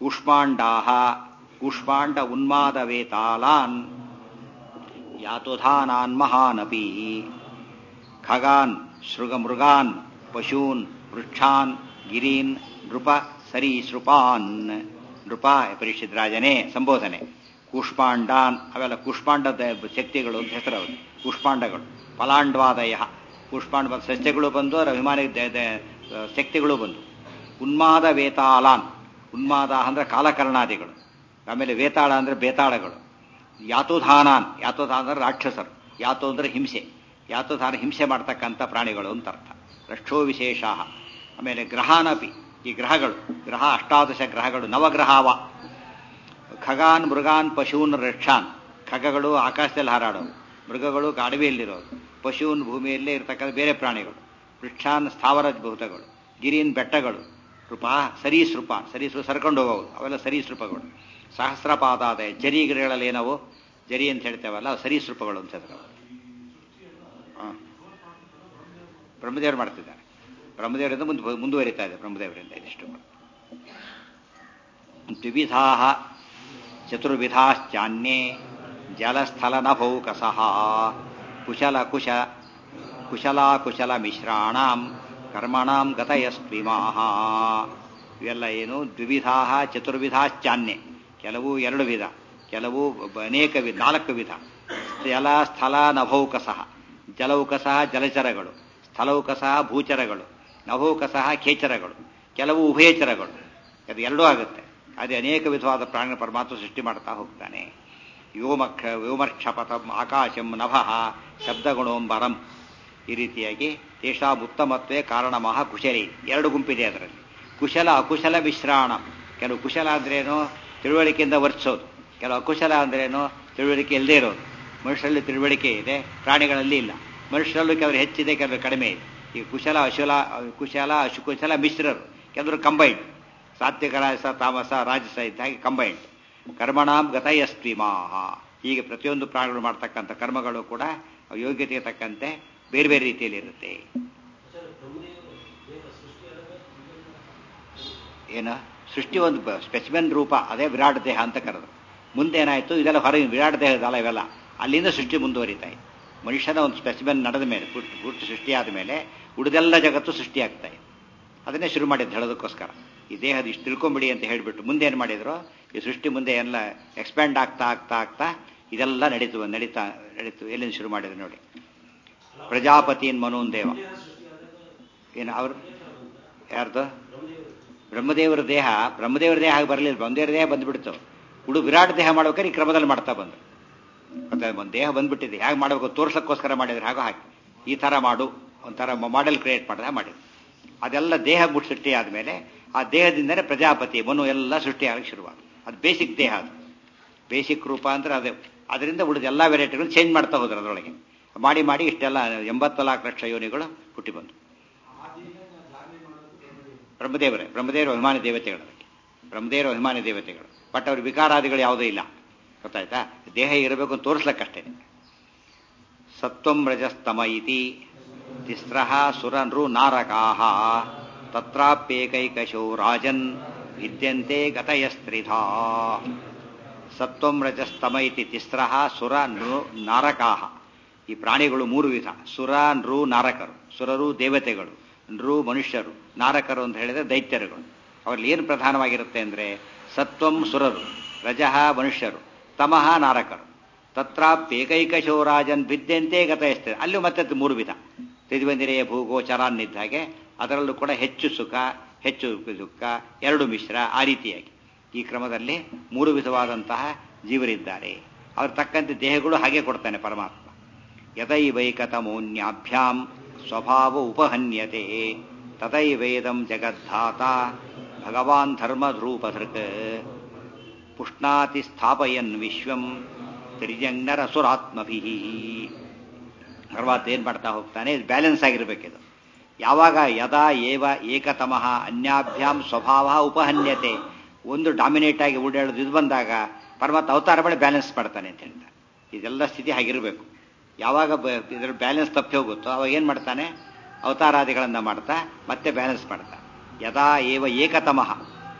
ಕೂಷ್ಮಾಂಡಾಹ ಕೂಷ್ಮಾಂಡ ಉನ್ಮಾದವೇತಾಲಾನ್ ಯಾತುಧಾನಾನ್ ಮಹಾನಪಿ ಖಗಾನ್ ಶೃಗಮೃಗಾನ್ ಪಶೂನ್ ವೃಕ್ಷಾನ್ ಗಿರೀನ್ ನೃಪ ಸರೀಸೃಪಾನ್ ನೃಪ ಪರೀಕ್ಷಿತ್ ರಾಜನೇ ಸಂಬೋಧನೆ ಕೂಷ್ಮಾಂಡಾನ್ ಅವೆಲ್ಲ ಕೂಷ್ಮಾಂಡದ ಶಕ್ತಿಗಳು ಅಂತ ಹೆಸರು ಅವು ಕೂಷ್ಮಾಂಡಗಳು ಫಲಾಂಡ್ವಾದಯ ಕೂಷ್ಮಾಂಡ ಸಸ್ಯಗಳು ಬಂದು ಅದರ ಅಭಿಮಾನಿ ದ- ದ- ಶಕ್ತಿಗಳು ಬಂದು ಉನ್ಮಾದ ವೇತಾಲಾನ್ ಉನ್ಮಾದ ಅಂದ್ರೆ ಕಾಲಕರ್ಣಾದಿಗಳು ಆಮೇಲೆ ವೇತಾಳ ಅಂದ್ರೆ ಬೇತಾಳಗಳು ಯಾತುಧಾನಾನ್ ಯಾತುಧಾನ ಅಂದ್ರೆ ರಾಕ್ಷಸರು ಯಾತು ಅಂದ್ರೆ ಹಿಂಸೆ ಯಾತುಧಾನ ಹಿಂಸೆ ಮಾಡ್ತಕ್ಕಂಥ ಪ್ರಾಣಿಗಳು ಅಂತ ಅರ್ಥ ರಕ್ಷೋ ವಿಶೇಷ ಆಮೇಲೆ ಗ್ರಹಾನಪಿ ಈ ಗ್ರಹಗಳು ಗ್ರಹ ಅಷ್ಟಾದಶ ಗ್ರಹಗಳು ನವಗ್ರಹಾವ ಖಗಾನ್ ಮೃಗಾನ್ ಪಶೂನ್ ರಕ್ಷಾನ್ ಖಗಗಳು ಆಕಾಶದಲ್ಲಿ ಹಾರಾಡೋವು ಮೃಗಗಳು ಅಡವಿಯಲ್ಲಿರೋದು ಪಶೂನ್ ಭೂಮಿಯಲ್ಲೇ ಇರತಕ್ಕಂಥ ಬೇರೆ ಪ್ರಾಣಿಗಳು ವೃಕ್ಷಾನ್ ಸ್ಥಾವರ ಭೂತಗಳು ಗಿರಿನ್ ಬೆಟ್ಟಗಳು ಕೃಪ ಸರೀಸೃಪ ಸರೀಸೃ ಸರ್ಕೊಂಡು ಹೋಗೋವು ಅವೆಲ್ಲ ಸರೀಸೃಪಗಳು ಸಹಸ್ರಪಾದಾದ ಜರಿಗಿರಿಗಳಲ್ಲಿ ಏನವು ಜರಿ ಅಂತ ಹೇಳ್ತೇವಲ್ಲ ಅವು ಸರೀಸೃಪಗಳು ಅಂತ ಹೇಳಿದ್ರು ಹಾಂ ಬ್ರಹ್ಮದೇವರು ಮಾಡ್ತಿದ್ದಾರೆ ಬ್ರಹ್ಮದೇವರಿಂದ ಮುಂದೆ ಮುಂದುವರಿತಾ ಇದೆ ಬ್ರಹ್ಮದೇವರಿಂದ ಇದಿಷ್ಟು ದ್ವಿವಿಧಾ ಚತುರ್ವಿಧಾಶ್ಚಾನ್ಯೇ ಜಲಸ್ಥಲನಭೌಕಸಃ ಕುಶಲ ಕುಶ ಕುಶಲಾಕುಶಲ ಮಿಶ್ರಾಣಾಂ ಕರ್ಮಣಾಂ ಗತಯಸ್ವಿಮಾಹ ಇವೆಲ್ಲ ಏನು ದ್ವಿವಿಧಾ ಚತುರ್ವಿಧಾಶ್ಚಾನ್ಯೆ ಕೆಲವು ಎರಡು ವಿಧ ಕೆಲವು ಬ- ಅನೇಕ ವಿಧ ನಾಲ್ಕು ವಿಧ ಜಲ ಸ್ಥಲ ನಭೌಕಸಃ ಜಲೌಕಸಃ ಜಲಚರಗಳು ಸ್ಥಳೌಕಸಃ ಭೂಚರಗಳು ನಭೌಕಸಃ ಖೇಚರಗಳು ಕೆಲವು ಉಭಯಚರಗಳು ಅದು ಎರಡೂ ಆಗುತ್ತೆ ಅದೇ ಅನೇಕ ವಿಧವಾದ ಪ್ರಾಣ ಪರಮಾತ್ಮ ಸೃಷ್ಟಿ ಮಾಡ್ತಾ ಹೋಗ್ತಾನೆ ವ್ಯೋಮಕ್ಷ ವ್ಯೋಮರ್ಕ್ಷಪಥಂ ಆಕಾಶಂ ನಭಃ ಶಬ್ದಗುಣೋಂಬರಂ ಈ ರೀತಿಯಾಗಿ ತೇಷಾಂ ಉತ್ತಮತ್ವೇ ಕಾರಣಮಃ ಕುಶಲಿ ಎರಡು ಗುಂಪಿದೆ ಅದರಲ್ಲಿ ಕುಶಲ ಅಕುಶಲ ಮಿಶ್ರಾಣ ಕೆಲವು ಕುಶಲ ಅಂದ್ರೇನು ತಿಳುವಳಿಕೆಯಿಂದ ವರ್ತಿಸೋದು ಕೆಲವು ಅಕುಶಲ ಅಂದ್ರೇನು ತಿಳುವಳಿಕೆ ಇಲ್ಲದೆ ಇರೋದು ಮನುಷ್ಯರಲ್ಲಿ ತಿಳುವಳಿಕೆ ಇದೆ ಪ್ರಾಣಿಗಳಲ್ಲಿ ಇಲ್ಲ ಮನುಷ್ಯರಲ್ಲೂ ಕೆಲವರು ಹೆಚ್ಚಿದೆ ಕೆಲವರು ಕಡಿಮೆ ಇದೆ ಈ ಕುಶಲ ಅಶುಲ ಕುಶಲ ಅಶುಕುಶಲ ಮಿಶ್ರರು ಕೆಲವರು ಕಂಬೈಂಡ್ ಸಾತ್ವಿಕ ರಾಜಸ ತಾಮಸ ರಾಜಸ ಇದ್ದ ಹಾಗೆ ಕಂಬೈಂಡ್ ಕರ್ಮಣಾಂ ಗತಯಸ್ವಿಮಾಹ ಹೀಗೆ ಪ್ರತಿಯೊಂದು ಪ್ರಾಣಿಗಳು ಮಾಡ್ತಕ್ಕಂಥ ಕರ್ಮಗಳು ಕೂಡ ಅವು ಯೋಗ್ಯತೆಗೆ ತಕ್ಕಂತೆ ಬೇರೆ ಬೇರೆ ರೀತಿಯಲ್ಲಿ ಇರುತ್ತೆ ಏನು ಸೃಷ್ಟಿ ಒಂದು ಸ್ಪೆಸಿಮೆನ್ ರೂಪ ಅದೇ ವಿರಾಟ್ ದೇಹ ಅಂತ ಕರೆದು ಮುಂದೇನಾಯ್ತು ಇದೆಲ್ಲ ಹೊರಗೆ ವಿರಾಟ್ ದೇಹದಲ್ಲ ಇವೆಲ್ಲ ಅಲ್ಲಿಂದ ಸೃಷ್ಟಿ ಮುಂದುವರಿತಾ ಇದೆ ಮನುಷ್ಯನ ಒಂದು ಸ್ಪೆಸಿಮೆನ್ ನಡೆದ ಮೇಲೆ ಹುಟ್ಟು ಹುಟ್ಟು ಸೃಷ್ಟಿಯಾದ ಮೇಲೆ ಉಳಿದೆಲ್ಲ ಜಗತ್ತು ಸೃಷ್ಟಿಯಾಗ್ತಾ ಇದೆ ಅದನ್ನೇ ಶುರು ಮಾಡಿದ್ದು ಹೇಳೋದಕ್ಕೋಸ್ಕರ ಈ ದೇಹದ ಇಷ್ಟು ತಿಳ್ಕೊಂಬಿಡಿ ಅಂತ ಹೇಳಿಬಿಟ್ಟು ಮುಂದೆ ಏನು ಮಾಡಿದ್ರು ಈ ಸೃಷ್ಟಿ ಮುಂದೆ ಎಲ್ಲ ಎಕ್ಸ್ಪ್ಯಾಂಡ್ ಆಗ್ತಾ ಆಗ್ತಾ ಆಗ್ತಾ ಇದೆಲ್ಲ ನಡೀತು ನಡೀತಾ ನಡೀತು ಎಲ್ಲಿಂದ ಶುರು ಮಾಡಿದ್ರು ನೋಡಿ ಪ್ರಜಾಪತಿನ್ ಮನೋನ್ ದೇವ ಏನು ಅವರು ಯಾರ್ದು ಬ್ರಹ್ಮದೇವರ ದೇಹ ಬ್ರಹ್ಮದೇವರ ದೇಹ ಆಗಿ ಬರಲಿಲ್ಲ ಬ್ರಹ್ಮದೇವರ ದೇಹ ಬಂದ್ಬಿಡ್ತು ಹುಡು ವಿರಾಟ್ ದೇಹ ಮಾಡ್ಬೇಕಾದ್ರೆ ಈ ಕ್ರಮದಲ್ಲಿ ಮಾಡ್ತಾ ಬಂದ್ರು ಮತ್ತೆ ಒಂದು ದೇಹ ಬಂದ್ಬಿಟ್ಟಿದೆ ಹೇಗೆ ಮಾಡಬೇಕು ತೋರ್ಸಕ್ಕೋಸ್ಕರ ಮಾಡಿದ್ರೆ ಹಾಗೋ ಹಾಕಿ ಈ ಥರ ಮಾಡು ಒಂಥರ ಮಾಡೆಲ್ ಕ್ರಿಯೇಟ್ ಮಾಡಿದ ಮಾಡಿ ಅದೆಲ್ಲ ದೇಹ ಮುಟ್ಟು ಸೃಷ್ಟಿ ಆದಮೇಲೆ ಆ ದೇಹದಿಂದನೇ ಪ್ರಜಾಪತಿ ಮನು ಎಲ್ಲ ಸೃಷ್ಟಿಯಾಗಕ್ಕೆ ಶುರುವಾಗ ಅದು ಬೇಸಿಕ್ ದೇಹ ಅದು ಬೇಸಿಕ್ ರೂಪ ಅಂದ್ರೆ ಅದೇ ಅದರಿಂದ ಉಳಿದ ಎಲ್ಲ ವೆರೈಟಿಗಳು ಚೇಂಜ್ ಮಾಡ್ತಾ ಹೋದ್ರು ಅದರೊಳಗೆ ಮಾಡಿ ಮಾಡಿ ಇಷ್ಟೆಲ್ಲ ಎಂಬತ್ನಾಲ್ಕು ಲಕ್ಷ ಯೋನಿಗಳು ಹುಟ್ಟಿ ಬಂತು ಬ್ರಹ್ಮದೇವರೇ ಬ್ರಹ್ಮದೇವರ ಅಭಿಮಾನಿ ದೇವತೆಗಳು ಅದಕ್ಕೆ ಬ್ರಹ್ಮದೇವರ ಅಭಿಮಾನಿ ದೇವತೆಗಳು ಬಟ್ ಅವ್ರ ವಿಕಾರಾದಿಗಳು ಯಾವುದೂ ಇಲ್ಲ ಗೊತ್ತಾಯ್ತಾ ದೇಹ ಇರಬೇಕು ಅಂತ ತೋರಿಸ್ಲಕ್ಕಷ್ಟೇ ಸತ್ವಂ ರಜಸ್ತಮ ಇತಿ ತಿಸ್ರಃ ಸುರನೃ ನಾರಕಾಹ ತತ್ರಾಪ್ಯೇಕೈಕಶೋ ರಾಜನ್ ವಿದ್ಯಂತೆ ಗತಯಸ್ತ್ರಿಧಾ ಸತ್ವಂ ರಜಸ್ತಮ ಇತಿ ತಿಸ್ರಃ ಸುರ ನೃ ನಾರಕಾಹ ಈ ಪ್ರಾಣಿಗಳು ಮೂರು ವಿಧ ಸುರ ನೃ ನಾರಕರು ಸುರರು ದೇವತೆಗಳು ನೃ ಮನುಷ್ಯರು ನಾರಕರು ಅಂತ ಹೇಳಿದ್ರೆ ದೈತ್ಯರುಗಳು ಅವರಲ್ಲಿ ಏನು ಪ್ರಧಾನವಾಗಿರುತ್ತೆ ಅಂದರೆ ಸತ್ವಂ ಸುರರು ರಜಃ ಮನುಷ್ಯರು ತಮಃ ನಾರಕರು ತತ್ರಾಪ್ಯೇಕೈಕಶೋ ರಾಜನ್ ಬಿದ್ದಂತೆ ಗತಯಿಸ್ತದೆ ಅಲ್ಲೂ ಮತ್ತೆ ಮೂರು ವಿಧ ತಿರುವಂದಿರೆಯ ಭೂಗೋಚರಾನ್ನಿದ್ದ ಹಾಗೆ ಅದರಲ್ಲೂ ಕೂಡ ಹೆಚ್ಚು ಸುಖ ಹೆಚ್ಚು ದುಃಖ ಎರಡು ಮಿಶ್ರ ಆ ರೀತಿಯಾಗಿ ಈ ಕ್ರಮದಲ್ಲಿ ಮೂರು ವಿಧವಾದಂತಹ ಜೀವರಿದ್ದಾರೆ ಅವ್ರ ತಕ್ಕಂತೆ ದೇಹಗಳು ಹಾಗೆ ಕೊಡ್ತಾನೆ ಪರಮಾತ್ಮ ಯದೈವೈಕತಮೋನ್ಯಾಭ್ಯಾಂ ಸ್ವಭಾವ ಉಪಹನ್ಯತೆ ತದೈವೇದಂ ಜಗದ್ಧಾತ ಭಗವಾನ್ ಧರ್ಮಧ್ರೂಪಧೃಕ್ ಪುಷ್ಣಾತಿ ಸ್ಥಾಪಯನ್ ವಿಶ್ವಂ ತಿರ್ಯಂಗರಸುರಾತ್ಮಭಿ ಪರಮಾತ್ಮ ಏನ್ ಮಾಡ್ತಾ ಹೋಗ್ತಾನೆ ಬ್ಯಾಲೆನ್ಸ್ ಆಗಿರ್ಬೇಕಿದು ಯಾವಾಗ ಯದಾ ಏವ ಏಕತಮಃ ಅನ್ಯಾಭ್ಯಾಂ ಸ್ವಭಾವ ಉಪಹನ್ಯತೆ ಒಂದು ಡಾಮಿನೇಟ್ ಆಗಿ ಓಡಾಡೋದು ಇದು ಬಂದಾಗ ಪರಮಾತ್ಮ ಅವತಾರ ಬಳಿ ಬ್ಯಾಲೆನ್ಸ್ ಮಾಡ್ತಾನೆ ಅಂತ ಹೇಳ್ತಾರೆ ಇದೆಲ್ಲ ಸ್ಥಿತಿ ಹಾಗಿರಬೇಕು ಯಾವಾಗ ಇದ್ರ ಬ್ಯಾಲೆನ್ಸ್ ತಪ್ಪಿ ಹೋಗುತ್ತೋ ಅವಾಗ ಏನು ಮಾಡ್ತಾನೆ ಅವತಾರಾದಿಗಳನ್ನು ಮಾಡ್ತಾ ಮತ್ತೆ ಬ್ಯಾಲೆನ್ಸ್ ಮಾಡ್ತಾ ಯದಾ ಏವ ಏಕತಮಃ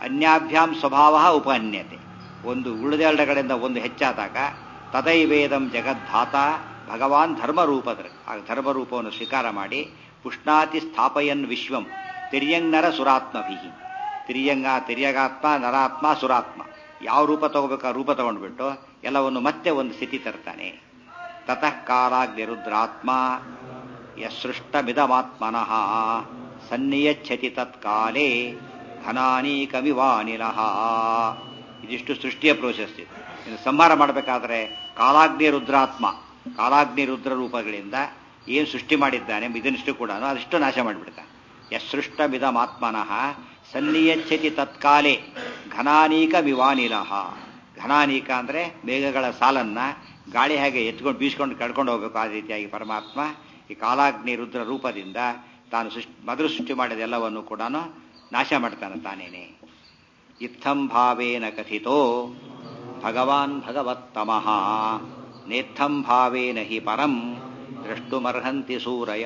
ಅನ್ಯಾಭ್ಯಾಂ ಸ್ವಭಾವ ಉಪಹನ್ಯತೆ ಒಂದು ಉಳಿದೆರಡ ಕಡೆಯಿಂದ ಒಂದು ಹೆಚ್ಚಾದಾಗ ತದೈವೇದಂ ಜಗದ್ಧಾತ ಭಗವಾನ್ ಧರ್ಮರೂಪದ ಆ ಧರ್ಮರೂಪವನ್ನು ಸ್ವೀಕಾರ ಮಾಡಿ ಪುಷ್ಣಾತಿ ಸ್ಥಾಪಯನ್ ವಿಶ್ವಂ ತಿರ್ಯಂಗ್ನರ ಸುರಾತ್ಮಭಿ ತಿರ್ಯಂಗ ತಿರ್ಯಗಾತ್ಮ ನರಾತ್ಮ ಸುರಾತ್ಮ ಯಾವ ರೂಪ ತಗೋಬೇಕು ಆ ರೂಪ ತಗೊಂಡ್ಬಿಟ್ಟು ಎಲ್ಲವನ್ನು ಮತ್ತೆ ಒಂದು ಸ್ಥಿತಿ ತರ್ತಾನೆ ತತಃ ಕಾಲಾಗ್ನಿರುದ್ರಾತ್ಮ ಯಸೃಷ್ಟಮಿದಮಾತ್ಮನಃ ಸನ್ನಿಯಚ್ಛತಿ ತತ್ಕಾಲೇ ಘನಾನೀಕಮಿವಾನಿಲಃ ಇದಿಷ್ಟು ಸೃಷ್ಟಿಯ ಪ್ರೋಸೆಸ್ ಇದು ಇನ್ನು ಸಂಹಾರ ಮಾಡಬೇಕಾದ್ರೆ ಕಾಲಾಗ್ನಿ ರುದ್ರಾತ್ಮ ಕಾಲಾಗ್ನಿ ರುದ್ರ ರೂಪಗಳಿಂದ ಏನು ಸೃಷ್ಟಿ ಮಾಡಿದ್ದಾನೆ ಇದನ್ನಿಷ್ಟು ಕೂಡ ಅದಿಷ್ಟು ನಾಶ ಮಾಡಿಬಿಡ್ತಾನೆ ಯಸೃಷ್ಟಮಿದಮಾತ್ಮನಃ ಸನ್ನಿಯಚ್ಛತಿ ತತ್ಕಾಲೇ ಘನಾನೀಕ ವಿವಾನಿಲಹ ಘನಾನೀಕ ಅಂದರೆ ಮೇಘಗಳ ಸಾಲನ್ನ ಗಾಳಿ ಹೇಗೆ ಎತ್ಕೊಂಡು ಬೀಸ್ಕೊಂಡು ಕಡ್ಕೊಂಡು ಹೋಗ್ಬೇಕು ಆ ರೀತಿಯಾಗಿ ಪರಮಾತ್ಮ ಈ ಕಾಲಾಗ್ನಿ ರುದ್ರ ರೂಪದಿಂದ ತಾನು ಸೃಷ್ಟಿ ಮೊದಲು ಸೃಷ್ಟಿ ಮಾಡಿದ ಎಲ್ಲವನ್ನು ಕೂಡ ನಾಶ ಮಾಡ್ತಾನೆ ತಾನೇನೆ ಇತ್ತಂ ಭಾವೇನ ಕಥಿತೋ ಭಗವಾನ್ ಭಗವತ್ತಮಃ ನೇತ್ತಂ ಭಾವೇನ ಹಿ ಪರಂ ದ್ರಷ್ಟುಮರ್ಹಂತಿ ಸೂರಯ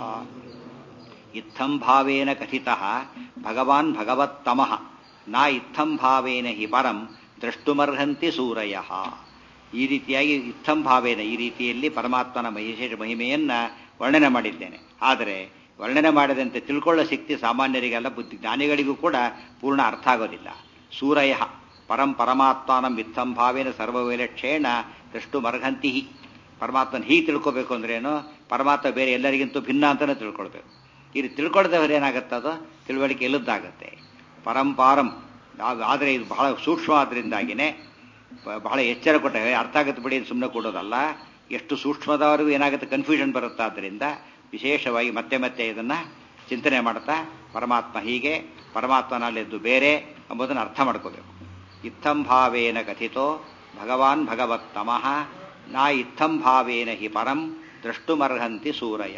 ಇತ್ತಂ ಭಾವೇನ ಕಥಿತ ಭಗವಾನ್ ಭಗವತ್ತಮಃ ನಾ ಇತ್ತಂ ಭಾವೇನ ಹಿ ಪರಂ ದ್ರಷ್ಟುಮರ್ಹಂತಿ ಸೂರಯ ಈ ರೀತಿಯಾಗಿ ಇತ್ತಂ ಭಾವೇನ ಈ ರೀತಿಯಲ್ಲಿ ಪರಮಾತ್ಮನ ವಿಶೇಷ ಮಹಿಮೆಯನ್ನ ವರ್ಣನೆ ಮಾಡಿದ್ದೇನೆ ಆದರೆ ವರ್ಣನೆ ಮಾಡಿದಂತೆ ತಿಳ್ಕೊಳ್ಳೋ ಶಕ್ತಿ ಸಾಮಾನ್ಯರಿಗೆಲ್ಲ ಬುದ್ಧಿ ಜ್ಞಾನಿಗಳಿಗೂ ಕೂಡ ಪೂರ್ಣ ಅರ್ಥ ಆಗೋದಿಲ್ಲ ಸೂರಯ ಪರಂ ಪರಮಾತ್ಮನಂ ಇತ್ತಂ ಭಾವೇನ ಸರ್ವವಿಲಕ್ಷೇಣ ದೃಷ್ಟು ಮರ್ಹಂತಿ ಪರಮಾತ್ಮನ ಹೀಗೆ ತಿಳ್ಕೋಬೇಕು ಅಂದ್ರೇನು ಪರಮಾತ್ಮ ಬೇರೆ ಎಲ್ಲರಿಗಿಂತೂ ಭಿನ್ನ ಅಂತಾನೆ ತಿಳ್ಕೊಳ್ಬೇಕು ಈ ರೀತಿ ತಿಳ್ಕೊಳ್ದವ್ರು ಏನಾಗುತ್ತದೋ ತಿಳುವಳಿಕೆ ಇಲ್ಲದ್ದಾಗತ್ತೆ ಪರಂಪಾರಂ ಆದರೆ ಇದು ಬಹಳ ಸೂಕ್ಷ್ಮ ಆದ್ರಿಂದಾಗಿನೇ ಬಹಳ ಎಚ್ಚರ ಕೊಟ್ಟ ಅರ್ಥ ಆಗುತ್ತೆ ಬಿಡಿ ಸುಮ್ಮನೆ ಕೊಡೋದಲ್ಲ ಎಷ್ಟು ಸೂಕ್ಷ್ಮದವರೆಗೂ ಏನಾಗುತ್ತೆ ಕನ್ಫ್ಯೂಷನ್ ಬರುತ್ತಾದ್ರಿಂದ ವಿಶೇಷವಾಗಿ ಮತ್ತೆ ಮತ್ತೆ ಇದನ್ನ ಚಿಂತನೆ ಮಾಡ್ತಾ ಪರಮಾತ್ಮ ಹೀಗೆ ಪರಮಾತ್ಮನಲ್ಲಿದ್ದು ಬೇರೆ ಎಂಬುದನ್ನು ಅರ್ಥ ಮಾಡ್ಕೋಬೇಕು ಇತ್ತಂ ಭಾವೇನ ಕಥಿತೋ ಭಗವಾನ್ ಭಗವತ್ತಮಃ ನಾ ಇತ್ತಂ ಭಾವೇನ ಹಿ ಪರಂ ದ್ರಷ್ಟುಮರ್ಹಂತಿ ಸೂರಯ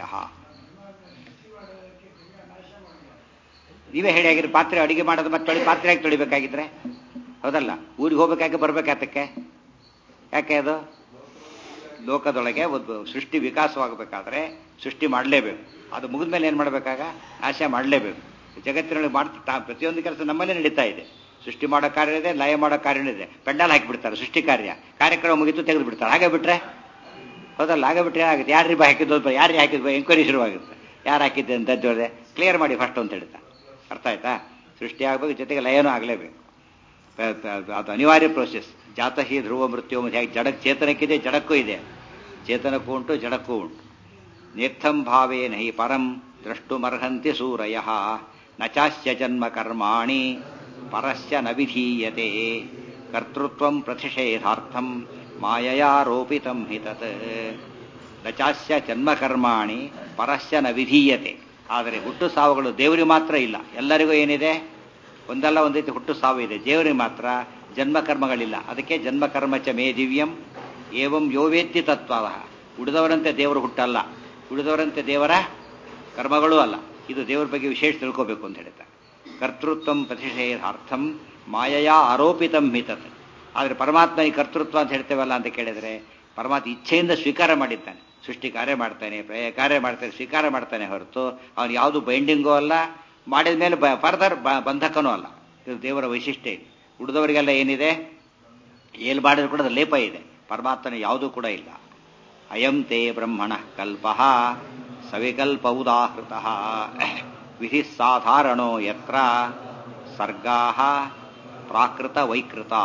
ನೀವೇ ಹೇಳಿ ಆಗಿರಿ ಪಾತ್ರೆ ಅಡಿಗೆ ಮಾಡೋದು ಮತ್ತೆ ತೊಳಿ ಪಾತ್ರೆ ಯಾಕೆ ತೊಳಿಬೇಕಾಗಿದ್ರೆ ಹೌದಲ್ಲ ಊರಿಗೆ ಹೋಗ್ಬೇಕಾಗಿ ಬರ್ಬೇಕಾತಕ್ಕೆ ಯಾಕೆ ಅದು ಲೋಕದೊಳಗೆ ಒಂದು ಸೃಷ್ಟಿ ವಿಕಾಸವಾಗಬೇಕಾದ್ರೆ ಸೃಷ್ಟಿ ಮಾಡಲೇಬೇಕು ಅದು ಮುಗಿದ ಮೇಲೆ ಏನು ಮಾಡಬೇಕಾಗ ನಾಶ ಮಾಡಲೇಬೇಕು ಜಗತ್ತಿನೊಳಗೆ ಮಾಡ್ತಾ ಪ್ರತಿಯೊಂದು ಕೆಲಸ ನಮ್ಮಲ್ಲೇ ನಡೀತಾ ಇದೆ ಸೃಷ್ಟಿ ಮಾಡೋ ಕಾರ್ಯ ಇದೆ ಲಯ ಮಾಡೋ ಕಾರ್ಯ ಇದೆ ಪೆಂಡಲ್ ಹಾಕಿಬಿಡ್ತಾರೆ ಸೃಷ್ಟಿ ಕಾರ್ಯ ಕಾರ್ಯಕ್ರಮ ಮುಗಿತು ತೆಗೆದು ಬಿಡ್ತಾರೆ ಹಾಗೆ ಬಿಟ್ರೆ ಹೌದಲ್ಲ ಹಾಗೆ ಬಿಟ್ರೆ ಏನಾಗುತ್ತೆ ಯಾರು ರಿಬ ಹಾಕಿದ್ದು ಯಾರು ಹಾಕಿದ್ವು ಎಂಕ್ವೈರಿ ಶುರುವಾಗುತ್ತೆ ಯಾರು ಹಾಕಿದ್ದೆ ಅಂತ ಹೇಳಿದ್ರೆ ಕ್ಲಿಯರ್ ಮಾಡಿ ಫಸ್ಟ್ ಅಂತ ಹೇಳ್ತಾ ಅರ್ಥ ಆಯ್ತಾ ಸೃಷ್ಟಿ ಆಗಬೇಕು ಜೊತೆಗೆ ಲಯನೂ ಆಗಲೇಬೇಕು ಅದು ಅನಿವಾರ್ಯ ಪ್ರೋಸೆಸ್ ಜಾತಹಿ ಧ್ರುವ ಮೃತ್ಯು ಹೇಗೆ ಜಡಕ್ ಚೇತನಕ್ಕಿದೆ ಜಡಕ್ಕೂ ಇದೆ ಚೇತನಕ್ಕೂ ಉಂಟು ಜಡಕ್ಕೂ ಉಂಟು ನೇತ್ತಂ ಭಾವೇನ ಹಿ ಪರಂ ದ್ರಷ್ಟುಮರ್ಹಂತಿ ಸೂರಯ ನಚಾಸ್ಯ ಜನ್ಮ ಕರ್ಮಾಣಿ ಪರಸ್ಯ ನ ವಿಧೀಯತೆ ಕರ್ತೃತ್ವಂ ಪ್ರತಿಷೇಧಾರ್ಥಂ ಮಾಯಯಾರೋಪಿತಂ ಹಿ ತತ್ ನಚಾಸ್ಯ ಜನ್ಮ ಕರ್ಮಾಣಿ ಪರಸ್ಯ ನ ವಿಧೀಯತೆ ಆದರೆ ಹುಟ್ಟು ಸಾವುಗಳು ದೇವರಿಗೆ ಮಾತ್ರ ಇಲ್ಲ ಎಲ್ಲರಿಗೂ ಏನಿದೆ ಒಂದಲ್ಲ ಒಂದು ರೀತಿ ಹುಟ್ಟು ಸಾವು ಇದೆ ದೇವರಿಗೆ ಮಾತ್ರ ಜನ್ಮ ಕರ್ಮಗಳಿಲ್ಲ ಅದಕ್ಕೆ ಜನ್ಮ ಕರ್ಮ ಚ ಮೇ ದಿವ್ಯಂ ಏವಂ ಯೋವೇತ್ತಿ ತತ್ವ ಉಳಿದವರಂತೆ ದೇವರು ಹುಟ್ಟಲ್ಲ ಉಳಿದವರಂತೆ ದೇವರ ಕರ್ಮಗಳೂ ಅಲ್ಲ ಇದು ದೇವರ ಬಗ್ಗೆ ವಿಶೇಷ ತಿಳ್ಕೋಬೇಕು ಅಂತ ಹೇಳ್ತಾರೆ ಕರ್ತೃತ್ವಂ ಪ್ರತಿಷೇಧಾರ್ಥಂ ಮಾಯಾ ಆರೋಪಿತಂ ಹಿತತ್ ಆದರೆ ಪರಮಾತ್ಮ ಈ ಕರ್ತೃತ್ವ ಅಂತ ಹೇಳ್ತೇವಲ್ಲ ಅಂತ ಕೇಳಿದ್ರೆ ಪರಮಾತ್ಮ ಇಚ್ಛೆಯಿಂದ ಸ್ವೀಕಾರ ಮಾಡಿದ್ದಾನೆ ಸೃಷ್ಟಿ ಕಾರ್ಯ ಮಾಡ್ತಾನೆ ಪ್ರಯ ಕಾರ್ಯ ಮಾಡ್ತಾನೆ ಸ್ವೀಕಾರ ಮಾಡ್ತಾನೆ ಹೊರತು ಅವನು ಯಾವುದು ಬೈಂಡಿಂಗು ಅಲ್ಲ ಮಾಡಿದ ಮೇಲೆ ಫರ್ದರ್ ಬಂಧಕನೂ ಅಲ್ಲ ಇದು ದೇವರ ವೈಶಿಷ್ಟ್ಯ ಇದೆ ಉಳಿದವರಿಗೆಲ್ಲ ಏನಿದೆ ಏಲ್ ಮಾಡಿದ್ರು ಕೂಡ ಲೇಪ ಇದೆ ಪರಮಾತ್ಮನ ಯಾವುದೂ ಕೂಡ ಇಲ್ಲ ಅಯಂ ತೇ ಬ್ರಹ್ಮಣ ಕಲ್ಪ ಸವಿಕಲ್ಪ ಉದಾಹೃತ ವಿಧಿ ಸಾಧಾರಣೋ ಯತ್ರ ಸರ್ಗಾ ಪ್ರಾಕೃತ ವೈಕೃತಾ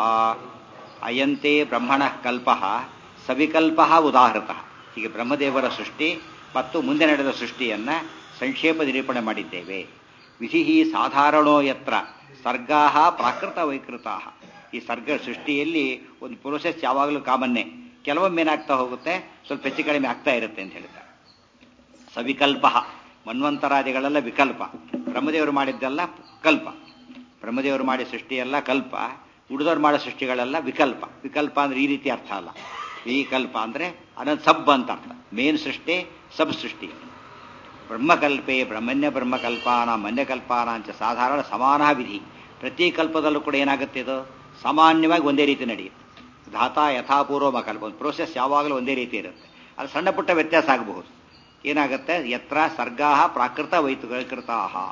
ಅಯಂತೆ ಬ್ರಹ್ಮಣ ಕಲ್ಪ ಸವಿಕಲ್ಪ ಉದಾಹೃತ ಹೀಗೆ ಬ್ರಹ್ಮದೇವರ ಸೃಷ್ಟಿ ಮತ್ತು ಮುಂದೆ ನಡೆದ ಸೃಷ್ಟಿಯನ್ನ ಸಂಕ್ಷೇಪ ನಿರೂಪಣೆ ಮಾಡಿದ್ದೇವೆ ವಿಧಿ ಸಾಧಾರಣೋ ಯತ್ರ ಸರ್ಗಾ ಪ್ರಾಕೃತ ವೈಕೃತಾ ಈ ಸರ್ಗ ಸೃಷ್ಟಿಯಲ್ಲಿ ಒಂದು ಪ್ರೋಸೆಸ್ ಯಾವಾಗಲೂ ಕಾಮನ್ನೇ ಕೆಲವೊಮ್ಮೆ ಏನಾಗ್ತಾ ಹೋಗುತ್ತೆ ಸ್ವಲ್ಪ ಹೆಚ್ಚು ಕಡಿಮೆ ಆಗ್ತಾ ಇರುತ್ತೆ ಅಂತ ಹೇಳ್ತಾರೆ ಸವಿಕಲ್ಪ ಮನ್ವಂತರಾದಿಗಳೆಲ್ಲ ವಿಕಲ್ಪ ಬ್ರಹ್ಮದೇವರು ಮಾಡಿದ್ದೆಲ್ಲ ಕಲ್ಪ ಬ್ರಹ್ಮದೇವರು ಮಾಡಿ ಸೃಷ್ಟಿಯೆಲ್ಲ ಕಲ್ಪ ಉಳಿದವ್ರು ಮಾಡೋ ಸೃಷ್ಟಿಗಳೆಲ್ಲ ವಿಕಲ್ಪ ವಿಕಲ್ಪ ಅಂದ್ರೆ ಈ ರೀತಿ ಅರ್ಥ ಅಲ್ಲ ಈ ಕಲ್ಪ ಅಂದ್ರೆ ಅದೊಂದು ಸಬ್ ಅಂತ ಅರ್ಥ ಮೇನ್ ಸೃಷ್ಟಿ ಸಬ್ ಸೃಷ್ಟಿ ಬ್ರಹ್ಮಕಲ್ಪೆ ಬ್ರಹ್ಮಣ್ಯ ಬ್ರಹ್ಮಕಲ್ಪಾನ ಮನ್ಯಕಲ್ಪಾನಾಂಚ ಸಾಧಾರಣ ಸಮಾನ ವಿಧಿ ಪ್ರತಿ ಕಲ್ಪದಲ್ಲೂ ಕೂಡ ಏನಾಗುತ್ತೆ ಇದು ಸಾಮಾನ್ಯವಾಗಿ ಒಂದೇ ರೀತಿ ನಡೆಯುತ್ತೆ ಧಾತ ಯಥಾಪೂರ್ವ ಕಲ್ಪ ಒಂದು ಪ್ರೋಸೆಸ್ ಯಾವಾಗಲೂ ಒಂದೇ ರೀತಿ ಇರುತ್ತೆ ಅದು ಸಣ್ಣ ಪುಟ್ಟ ವ್ಯತ್ಯಾಸ ಆಗಬಹುದು ಏನಾಗುತ್ತೆ ಯತ್ರ ಸರ್ಗಾ ಪ್ರಾಕೃತ ವೈತು ವೈಕೃತಾ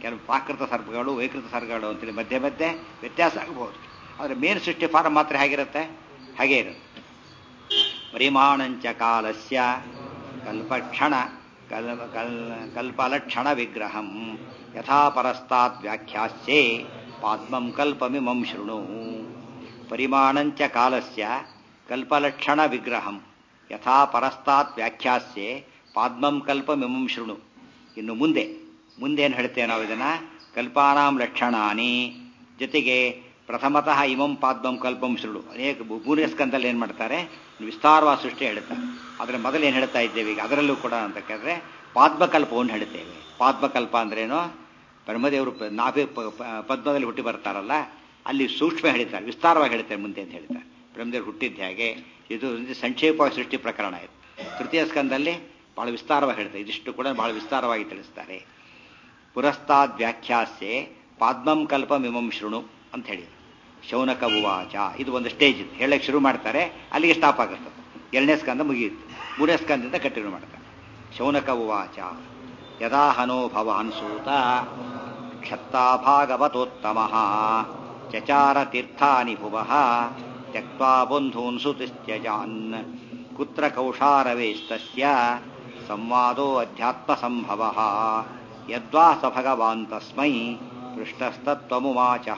ಕೆಲವು ಪ್ರಾಕೃತ ಸರ್ಗಗಳು ವೈಕೃತ ಸರ್ಗಗಳು ಅಂತೇಳಿ ಮಧ್ಯೆ ಮಧ್ಯೆ ವ್ಯತ್ಯಾಸ ಆಗಬಹುದು ಆದರೆ ಮೇನ್ ಸೃಷ್ಟಿ ಫಾರಂ ಮಾತ್ರ ಹೇಗಿರುತ್ತೆ ಹಾಗೇ ಇರುತ್ತೆ ಪರಿಮಾಣಂಚ ಕಾಲಸ್ಯ ಕಲ್ಪಕ್ಷಣ ಕಲ್ ಕಲ್ ಕಲ್ಪಲಕ್ಷಣ ವಿಗ್ರಹಂ ಯಥಾ ಪರಸ್ತಾತ್ ವ್ಯಾಖ್ಯಾಸ್ಯೆ ಪಾದ್ಮಂ ಕಲ್ಪಮಿಮಂ ಶೃಣು ಪರಿಮಾಣಂಚ ಕಾಲಸ್ಯ ಕಲ್ಪಲಕ್ಷಣ ವಿಗ್ರಹಂ ಯಥಾ ಪರಸ್ತಾತ್ ವ್ಯಾಖ್ಯಾಸ್ಯೆ ಪಾದ್ಮಂ ಕಲ್ಪಮಿಮಂ ಶೃಣು ಇನ್ನು ಮುಂದೆ ಮುಂದೇನು ಹೇಳ್ತೇವೆ ನಾವು ಇದನ್ನ ಕಲ್ಪಾನಾಂ ಲಕ್ಷಣಾನಿ ಜೊತೆಗೆ ಪ್ರಥಮತಃ ಇಮಂ ಪಾದ್ಮಂ ಕಲ್ಪಂ ಶೃಣು ಅನೇಕ ಮೂರನೇ ಸ್ಕಂದಲ್ಲಿ ಏನು ಮಾಡ್ತಾರೆ ವಿಸ್ತಾರವಾದ ಸೃಷ್ಟಿ ಹೇಳ್ತಾರೆ ಅದರ ಮೊದಲು ಏನು ಹೇಳ್ತಾ ಇದ್ದೇವೆ ಈಗ ಅದರಲ್ಲೂ ಕೂಡ ಅಂತ ಕೇಳಿದ್ರೆ ಪಾದ್ಮಕಲ್ಪವನ್ನು ಹೇಳ್ತೇವೆ ಪಾದ್ಮಕಲ್ಪ ಅಂದ್ರೇನು ಬ್ರಹ್ಮದೇವರು ನಾಭಿ ಪದ್ಮದಲ್ಲಿ ಹುಟ್ಟಿ ಬರ್ತಾರಲ್ಲ ಅಲ್ಲಿ ಸೂಕ್ಷ್ಮ ಹೇಳ್ತಾರೆ ವಿಸ್ತಾರವಾಗಿ ಹೇಳ್ತಾರೆ ಮುಂದೆ ಅಂತ ಹೇಳ್ತಾರೆ ಬ್ರಹ್ಮದೇವರು ಹುಟ್ಟಿದ್ದ ಹಾಗೆ ಇದು ಸಂಕ್ಷೇಪವಾಗಿ ಸೃಷ್ಟಿ ಪ್ರಕರಣ ಇದು ತೃತೀಯ ಸ್ಕಂದಲ್ಲಿ ಬಹಳ ವಿಸ್ತಾರವಾಗಿ ಹೇಳ್ತಾರೆ ಇದಿಷ್ಟು ಕೂಡ ಬಹಳ ವಿಸ್ತಾರವಾಗಿ ತಿಳಿಸ್ತಾರೆ ಪುರಸ್ತಾದ್ ವ್ಯಾಖ್ಯಾಸ್ಯೆ ಪಾದ್ಮಂ ಕಲ್ಪಮಿಮಂ ಶೃಣು ಅಂತ ಹೇಳಿ ಶೌನಕ ಉವಾಚ ಇದು ಒಂದು ಸ್ಟೇಜ್ ಇದು ಹೇಳಕ್ಕೆ ಶುರು ಮಾಡ್ತಾರೆ ಅಲ್ಲಿಗೆ ಸ್ಟಾಪ್ ಆಗುತ್ತೆ ಎರಡನೇ ಸ್ಕಂದ ಮುಗಿಯುತ್ತೆ ಮೂರನೇ ಸ್ಕಂದಿಂದ ಕಂಟಿನ್ಯೂ ಮಾಡ್ತಾರೆ ಶೌನಕ ಉವಾಚ ಯದಾಹನೋ ಭವಾನ್ ಸೂತ ಕ್ಷತ್ತಾ ಭಾಗವತೋತ್ತಮ ಚಚಾರ ತೀರ್ಥಾನಿ ಭುವಃ ತ್ಯಕ್ವಾ ಬಂಧೂನ್ ಸುತಿಸ್ತ್ಯಜಾನ್ ಕುತ್ರ ಕೌಶಾರವೇಸ್ತಸ್ಯ ಸಂವಾದೋ ಅಧ್ಯಾತ್ಮ ಸಂಭವ ಯದ್ವಾ ಸ ಭಗವಾನ್ ತಸ್ಮೈ ಪೃಷ್ಟಸ್ತತ್ವಮುಮಾಚಃ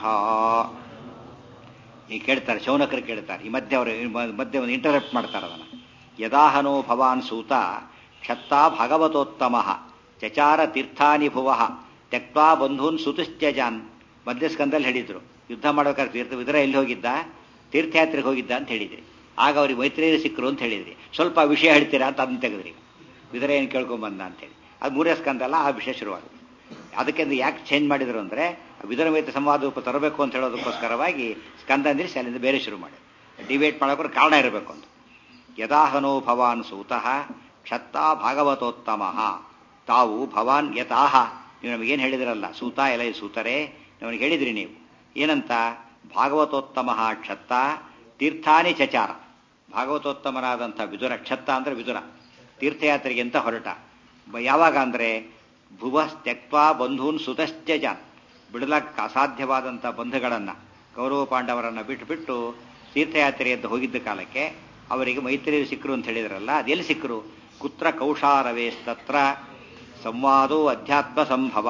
ಈ ಕೇಳ್ತಾರೆ ಶೌನಕರು ಕೇಳ್ತಾರೆ ಈ ಮಧ್ಯೆ ಅವರು ಮಧ್ಯೆ ಒಂದು ಇಂಟರಪ್ಟ್ ಮಾಡ್ತಾರೆ ಅದನ್ನು ಯದಾಹನೋ ಭವಾನ್ ಸೂತ ಕ್ಷತ್ತಾ ಭಾಗವತೋತ್ತಮ ಚಚಾರ ತೀರ್ಥಾನಿ ಭುವ ತ್ಯಕ್ವಾ ಬಂಧೂನ್ ಸುತುಶ್ಚಜಾನ್ ಮಧ್ಯ ಸ್ಕಂದಲ್ಲಿ ಹೇಳಿದ್ರು ಯುದ್ಧ ಮಾಡ್ಬೇಕಾದ್ರೆ ತೀರ್ಥ ವಿದ್ರ ಎಲ್ಲಿ ಹೋಗಿದ್ದ ತೀರ್ಥಯಾತ್ರೆಗೆ ಹೋಗಿದ್ದ ಅಂತ ಹೇಳಿದ್ರಿ ಆಗ ಅವ್ರಿಗೆ ಮೈತ್ರಿಯರು ಸಿಕ್ಕರು ಅಂತ ಹೇಳಿದ್ರಿ ಸ್ವಲ್ಪ ವಿಷಯ ಹೇಳ್ತೀರಾ ಅಂತ ಅದನ್ನ ತೆಗೆದ್ರಿ ವಿದ್ರ ಏನು ಕೇಳ್ಕೊಂಬಂದ ಅಂತೇಳಿ ಅದು ಮೂರೇ ಸ್ಕಂದಲ್ಲ ಆ ವಿಷಯ ಶುರುವಾಗುತ್ತೆ ಅದಕ್ಕೆ ಯಾಕೆ ಚೇಂಜ್ ಮಾಡಿದ್ರು ಅಂದರೆ ವಿದುರ ಮೈತ್ರಿ ಸಂವಾದ ರೂಪ ತರಬೇಕು ಅಂತ ಹೇಳೋದಕ್ಕೋಸ್ಕರವಾಗಿ ಸ್ಕಂದ ಅಂದಿರಿಸಿ ಅಲ್ಲಿಂದ ಬೇರೆ ಶುರು ಮಾಡಿ ಡಿಬೇಟ್ ಮಾಡೋಕ್ರೆ ಕಾರಣ ಇರಬೇಕು ಅಂತ ಯದಾಹನೋ ಭವಾನ್ ಸೂತಃ ಕ್ಷತ್ತಾ ಭಾಗವತೋತ್ತಮ ತಾವು ಭವಾನ್ ಯಥಾಹ ನೀವು ನಮಗೇನು ಹೇಳಿದಿರಲ್ಲ ಸೂತ ಎಲೆ ಸೂತರೇ ನಮಗೆ ಹೇಳಿದ್ರಿ ನೀವು ಏನಂತ ಭಾಗವತೋತ್ತಮ ಕ್ಷತ್ತ ತೀರ್ಥಾನಿ ಚಚಾರ ಭಾಗವತೋತ್ತಮನಾದಂಥ ವಿದುರ ಕ್ಷತ್ತ ಅಂದರೆ ವಿದುರ ತೀರ್ಥಯಾತ್ರೆಗೆ ಅಂತ ಹೊರಟ ಯಾವಾಗ ಅಂದರೆ ಭುವ ತ್ಯಕ್ವಾ ಬಂಧೂನ್ ಸುತಶ್ಚಜಾನ್ ಬಿಡಲಕ್ಕೆ ಅಸಾಧ್ಯವಾದಂಥ ಬಂಧುಗಳನ್ನು ಕೌರವ ಪಾಂಡವರನ್ನು ಬಿಟ್ಟು ಬಿಟ್ಟು ತೀರ್ಥಯಾತ್ರೆ ಅಂತ ಹೋಗಿದ್ದ ಕಾಲಕ್ಕೆ ಅವರಿಗೆ ಮೈತ್ರಿಯರು ಸಿಕ್ಕರು ಅಂತ ಹೇಳಿದ್ರಲ್ಲ ಅದೆಲ್ಲಿ ಸಿಕ್ಕರು ಕುತ್ರ ಕೌಶಾರವೇಸ್ತತ್ರ ಸಂವಾದೋ ಅಧ್ಯಾತ್ಮ ಸಂಭವ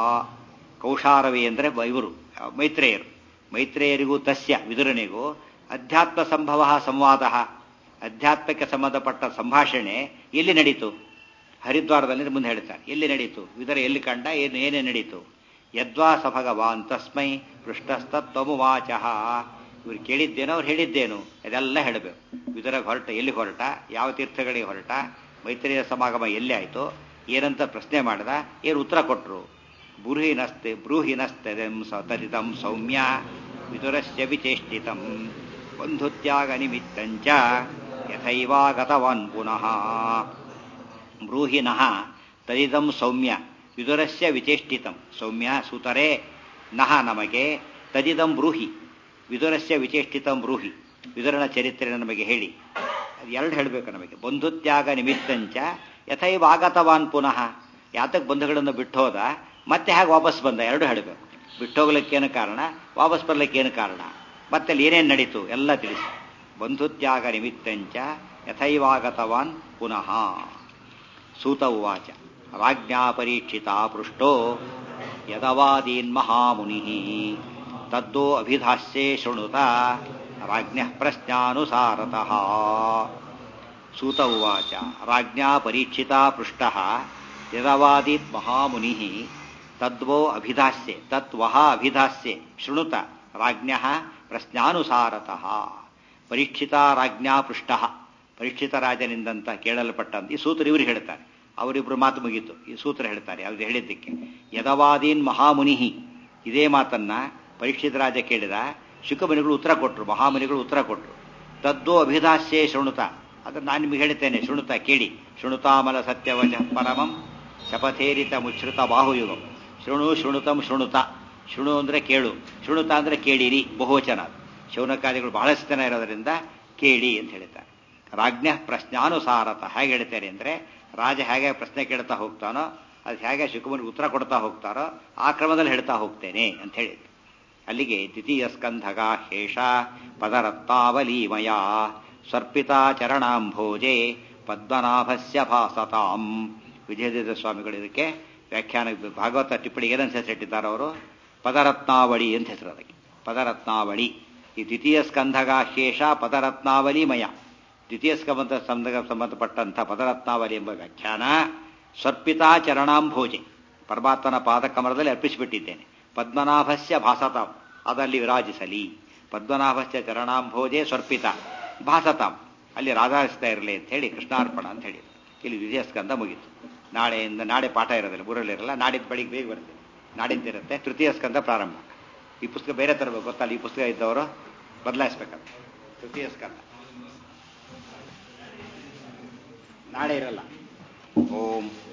ಕೌಶಾರವೇ ಅಂದರೆ ಇವರು ಮೈತ್ರೇಯರು ಮೈತ್ರೇಯರಿಗೂ ತಸ್ಯ ವಿದುರನಿಗೂ ಅಧ್ಯಾತ್ಮ ಸಂಭವ ಸಂವಾದ ಅಧ್ಯಾತ್ಮಕ್ಕೆ ಸಂಬಂಧಪಟ್ಟ ಸಂಭಾಷಣೆ ಎಲ್ಲಿ ನಡೀತು ಹರಿದ್ವಾರದಲ್ಲಿ ಮುಂದೆ ಹೇಳ್ತಾರೆ ಎಲ್ಲಿ ನಡೀತು ವಿದರ ಎಲ್ಲಿ ಕಂಡ ಏನು ಏನೇ ನಡೀತು ಯದ್ವಾ ಸ ಭಗವಾನ್ ತಸ್ಮೈ ಪೃಷ್ಟಸ್ತತ್ವಮುವಾಚಃ ಇವ್ರು ಕೇಳಿದ್ದೇನೋ ಅವ್ರು ಹೇಳಿದ್ದೇನು ಇದೆಲ್ಲ ಹೇಳಬೇಕು ವಿದರ ಹೊರಟ ಎಲ್ಲಿ ಹೊರಟ ಯಾವ ತೀರ್ಥಗಳಿಗೆ ಹೊರಟ ಮೈತ್ರಿಯ ಸಮಾಗಮ ಎಲ್ಲಿ ಆಯಿತು ಏನಂತ ಪ್ರಶ್ನೆ ಮಾಡಿದ ಏನು ಉತ್ತರ ಕೊಟ್ಟರು ಬ್ರೂಹಿನಸ್ತೆ ಬ್ರೂಹಿನಸ್ತೆದಂ ತದಿತಂ ಸೌಮ್ಯ ವಿದುರಸ್ಯ ವಿಚೇಷ್ಟಿತಂ ಬಂಧುತ್ಯಾಗ ನಿಮಿತ್ತಂಚ ಯಥೈವಾಗತವಾನ್ ಪುನಃ ಬ್ರೂಹಿನಃ ತದಿದಂ ಸೌಮ್ಯ ವಿದುರಸ್ಯ ವಿಚೇಷ್ಟಿತಂ ಸೌಮ್ಯ ಸುತರೇ ನಹ ನಮಗೆ ತದಿದಂ ಬ್ರೂಹಿ ವಿದುರಸ್ಯ ವಿಚೇಷ್ಟಿತಂ ಬ್ರೂಹಿ ವಿದುರನ ಚರಿತ್ರೆ ನಮಗೆ ಹೇಳಿ ಎರಡು ಹೇಳಬೇಕು ನಮಗೆ ಬಂಧುತ್ಯಾಗ ನಿಮಿತ್ತಂಚ ಯಥೈವ ಆಗತವಾನ್ ಪುನಃ ಯಾತಕ್ಕೆ ಬಂಧುಗಳನ್ನು ಬಿಟ್ಟು ಹೋದ ಮತ್ತೆ ಹೇಗೆ ವಾಪಸ್ ಬಂದ ಎರಡು ಹೇಳಬೇಕು ಬಿಟ್ಟೋಗ್ಲಿಕ್ಕೇನು ಕಾರಣ ವಾಪಸ್ ಬರ್ಲಿಕ್ಕೇನು ಕಾರಣ ಮತ್ತೆ ಅಲ್ಲಿ ಏನೇನು ನಡೀತು ಎಲ್ಲ ತಿಳಿಸಿ ಬಂಧುತ್ಯಾಗ ನಿಮಿತ್ತಂಚ ಯಥೈವಾಗತವಾನ್ ಪುನಃ ಸೂತ ಉವಾಚ ರಾಜ್ಞಾ ಪರೀಕ್ಷಿತಾ ಪೃಷ್ಟೋ ಯದವಾದೀನ್ ಮಹಾಮುನಿ ತದ್ದೋ ಅಭಿಧಾಸ್ಯೆ ಶೃಣುತ ರಾಜ್ಞ ಪ್ರಶ್ನಾನುಸಾರತಃ ಸೂತ ಉವಾಚ ರಾಜ್ಞಾ ಪರೀಕ್ಷಿತಾ ಪೃಷ್ಟ ಯದವಾದೀತ್ ಮಹಾಮುನಿ ತದ್ವೋ ಅಭಿಧಾಸ್ಯೆ ತತ್ವಹ ಅಭಿಧಾಸ್ಯೆ ಶೃಣುತ ರಾಜ್ಞ ಪ್ರಶ್ನಾನುಸಾರತಃ ಪರೀಕ್ಷಿತ ರಾಜ್ಞಾ ಪೃಷ್ಟ ಪರೀಕ್ಷಿತ ರಾಜನಿಂದಂತ ಕೇಳಲ್ಪಟ್ಟಂತ ಈ ಸೂತ್ರ ಇವರು ಹೇಳ್ತಾರೆ ಅವರಿಬ್ರು ಮಾತು ಮುಗೀತು ಈ ಸೂತ್ರ ಹೇಳ್ತಾರೆ ಅವ್ರು ಹೇಳಿದ್ದಕ್ಕೆ ಯದವಾದೀನ್ ಮಹಾಮುನಿ ಇದೇ ಮಾತನ್ನ ಪರೀಕ್ಷಿತ ರಾಜ ಕೇಳಿದ ಶುಕಮುನಿಗಳು ಉತ್ತರ ಕೊಟ್ಟರು ಮಹಾಮುನಿಗಳು ಉತ್ತರ ಕೊಟ್ಟರು ತದ್ದೋ ಅಭಿಧಾಸ್ಯೆ ಶೃಣುತ ಅದನ್ನು ನಾನು ನಿಮಗೆ ಹೇಳ್ತೇನೆ ಶೃಣುತ ಕೇಳಿ ಶೃಣುತಾಮಲ ಸತ್ಯವಚ ಪರಮಂ ಶಪಥೇರಿತ ಮುಚ್ಛೃತ ಬಾಹುಯುಗಂ ಶೃಣು ಶೃಣುತಂ ಶೃಣುತ ಶೃಣು ಅಂದರೆ ಕೇಳು ಶೃಣುತ ಅಂದರೆ ಕೇಳಿರಿ ಬಹುವಚನ ಶೌನಕಾದಿಗಳು ಬಹಳಷ್ಟು ಜನ ಇರೋದರಿಂದ ಕೇಳಿ ಅಂತ ಹೇಳ್ತಾರೆ ರಾಜ್ಞ ಪ್ರಶ್ನಾನುಸಾರತ ಹೇಗೆ ಹೇಳ್ತಾರೆ ಅಂದರೆ ರಾಜ ಹೇಗೆ ಪ್ರಶ್ನೆ ಕೇಳ್ತಾ ಹೋಗ್ತಾನೋ ಅದು ಹೇಗೆ ಶಿವಕುಮಾರ್ ಉತ್ತರ ಕೊಡ್ತಾ ಹೋಗ್ತಾರೋ ಆ ಕ್ರಮದಲ್ಲಿ ಹೇಳ್ತಾ ಹೋಗ್ತೇನೆ ಅಂತ ಹೇಳಿದ್ರು ಅಲ್ಲಿಗೆ ದ್ವಿತೀಯ ಸ್ಕಂಧಗ ಹೇಷ ಪದರತ್ನಾವಲೀಮಯ ಸರ್ಪಿತಾ ಚರಣಾಂಭೋಜೆ ಪದ್ಮನಾಭಸ್ಯ ಭಾಸತಾಂ ವಿಜಯದೇವ ಸ್ವಾಮಿಗಳು ಇದಕ್ಕೆ ವ್ಯಾಖ್ಯಾನ ಭಾಗವತ ಟಿಪ್ಪಣಿಗೆ ಏನಂತ ಹೆಸರಿಟ್ಟಿದ್ದಾರೆ ಅವರು ಪದರತ್ನಾವಳಿ ಅಂತ ಹೆಸರು ಅದಕ್ಕೆ ಪದರತ್ನಾವಳಿ ಈ ದ್ವಿತೀಯ ಸ್ಕಂಧಗ ಶೇಷ ಪದರತ್ನಾವಲಿಮಯ ದ್ವಿತೀಯ ಸ್ಕಂಧ ಸಂಬಂಧ ಸಂಬಂಧಪಟ್ಟಂಥ ಪದರತ್ನಾವಲಿ ಎಂಬ ವ್ಯಾಖ್ಯಾನ ಸರ್ಪಿತಾ ಚರಣಾಂಭೋಜೆ ಪರಮಾತ್ಮನ ಪಾದಕಮಲದಲ್ಲಿ ಅರ್ಪಿಸಿಬಿಟ್ಟಿದ್ದೇನೆ ಪದ್ಮನಾಭಸ್ಯ ಭಾಸತಾಂ ಅದಲ್ಲಿ ವಿರಾಜಿಸಲಿ ಪದ್ಮನಾಭಸ್ಯ ಚರಣಾಂಭೋಜೆ ಸ್ವರ್ಪಿತ ಭಾಸತಾಂ ಅಲ್ಲಿ ರಾಧಾರಿಸ್ತಾ ಇರಲಿ ಅಂತ ಹೇಳಿ ಕೃಷ್ಣಾರ್ಪಣ ಅಂತ ಹೇಳಿ ಇಲ್ಲಿ ವಿಜಯ ಸ್ಕಂದ ಮುಗೀತು ನಾಳೆಯಿಂದ ನಾಳೆ ಪಾಠ ಇರೋದಿಲ್ಲ ಊರಲ್ಲಿರಲ್ಲ ನಾಡಿದ್ದು ಬೆಳಿಗ್ಗೆ ಬೇಗ ಬರ್ತದೆ ನಾಡಿದ್ದಿರುತ್ತೆ ತೃತೀಯ ಸ್ಕಂದ ಪ್ರಾರಂಭ ಈ ಪುಸ್ತಕ ಬೇರೆ ತರಬೇಕು ಗೊತ್ತಲ್ಲ ಈ ಪುಸ್ತಕ ಇದ್ದವರು ಬದಲಾಯಿಸ್ಬೇಕಂತ ತೃತೀಯ ಸ್ಕಂದ ನಾಳೆ ಇರಲ್ಲ ಓಂ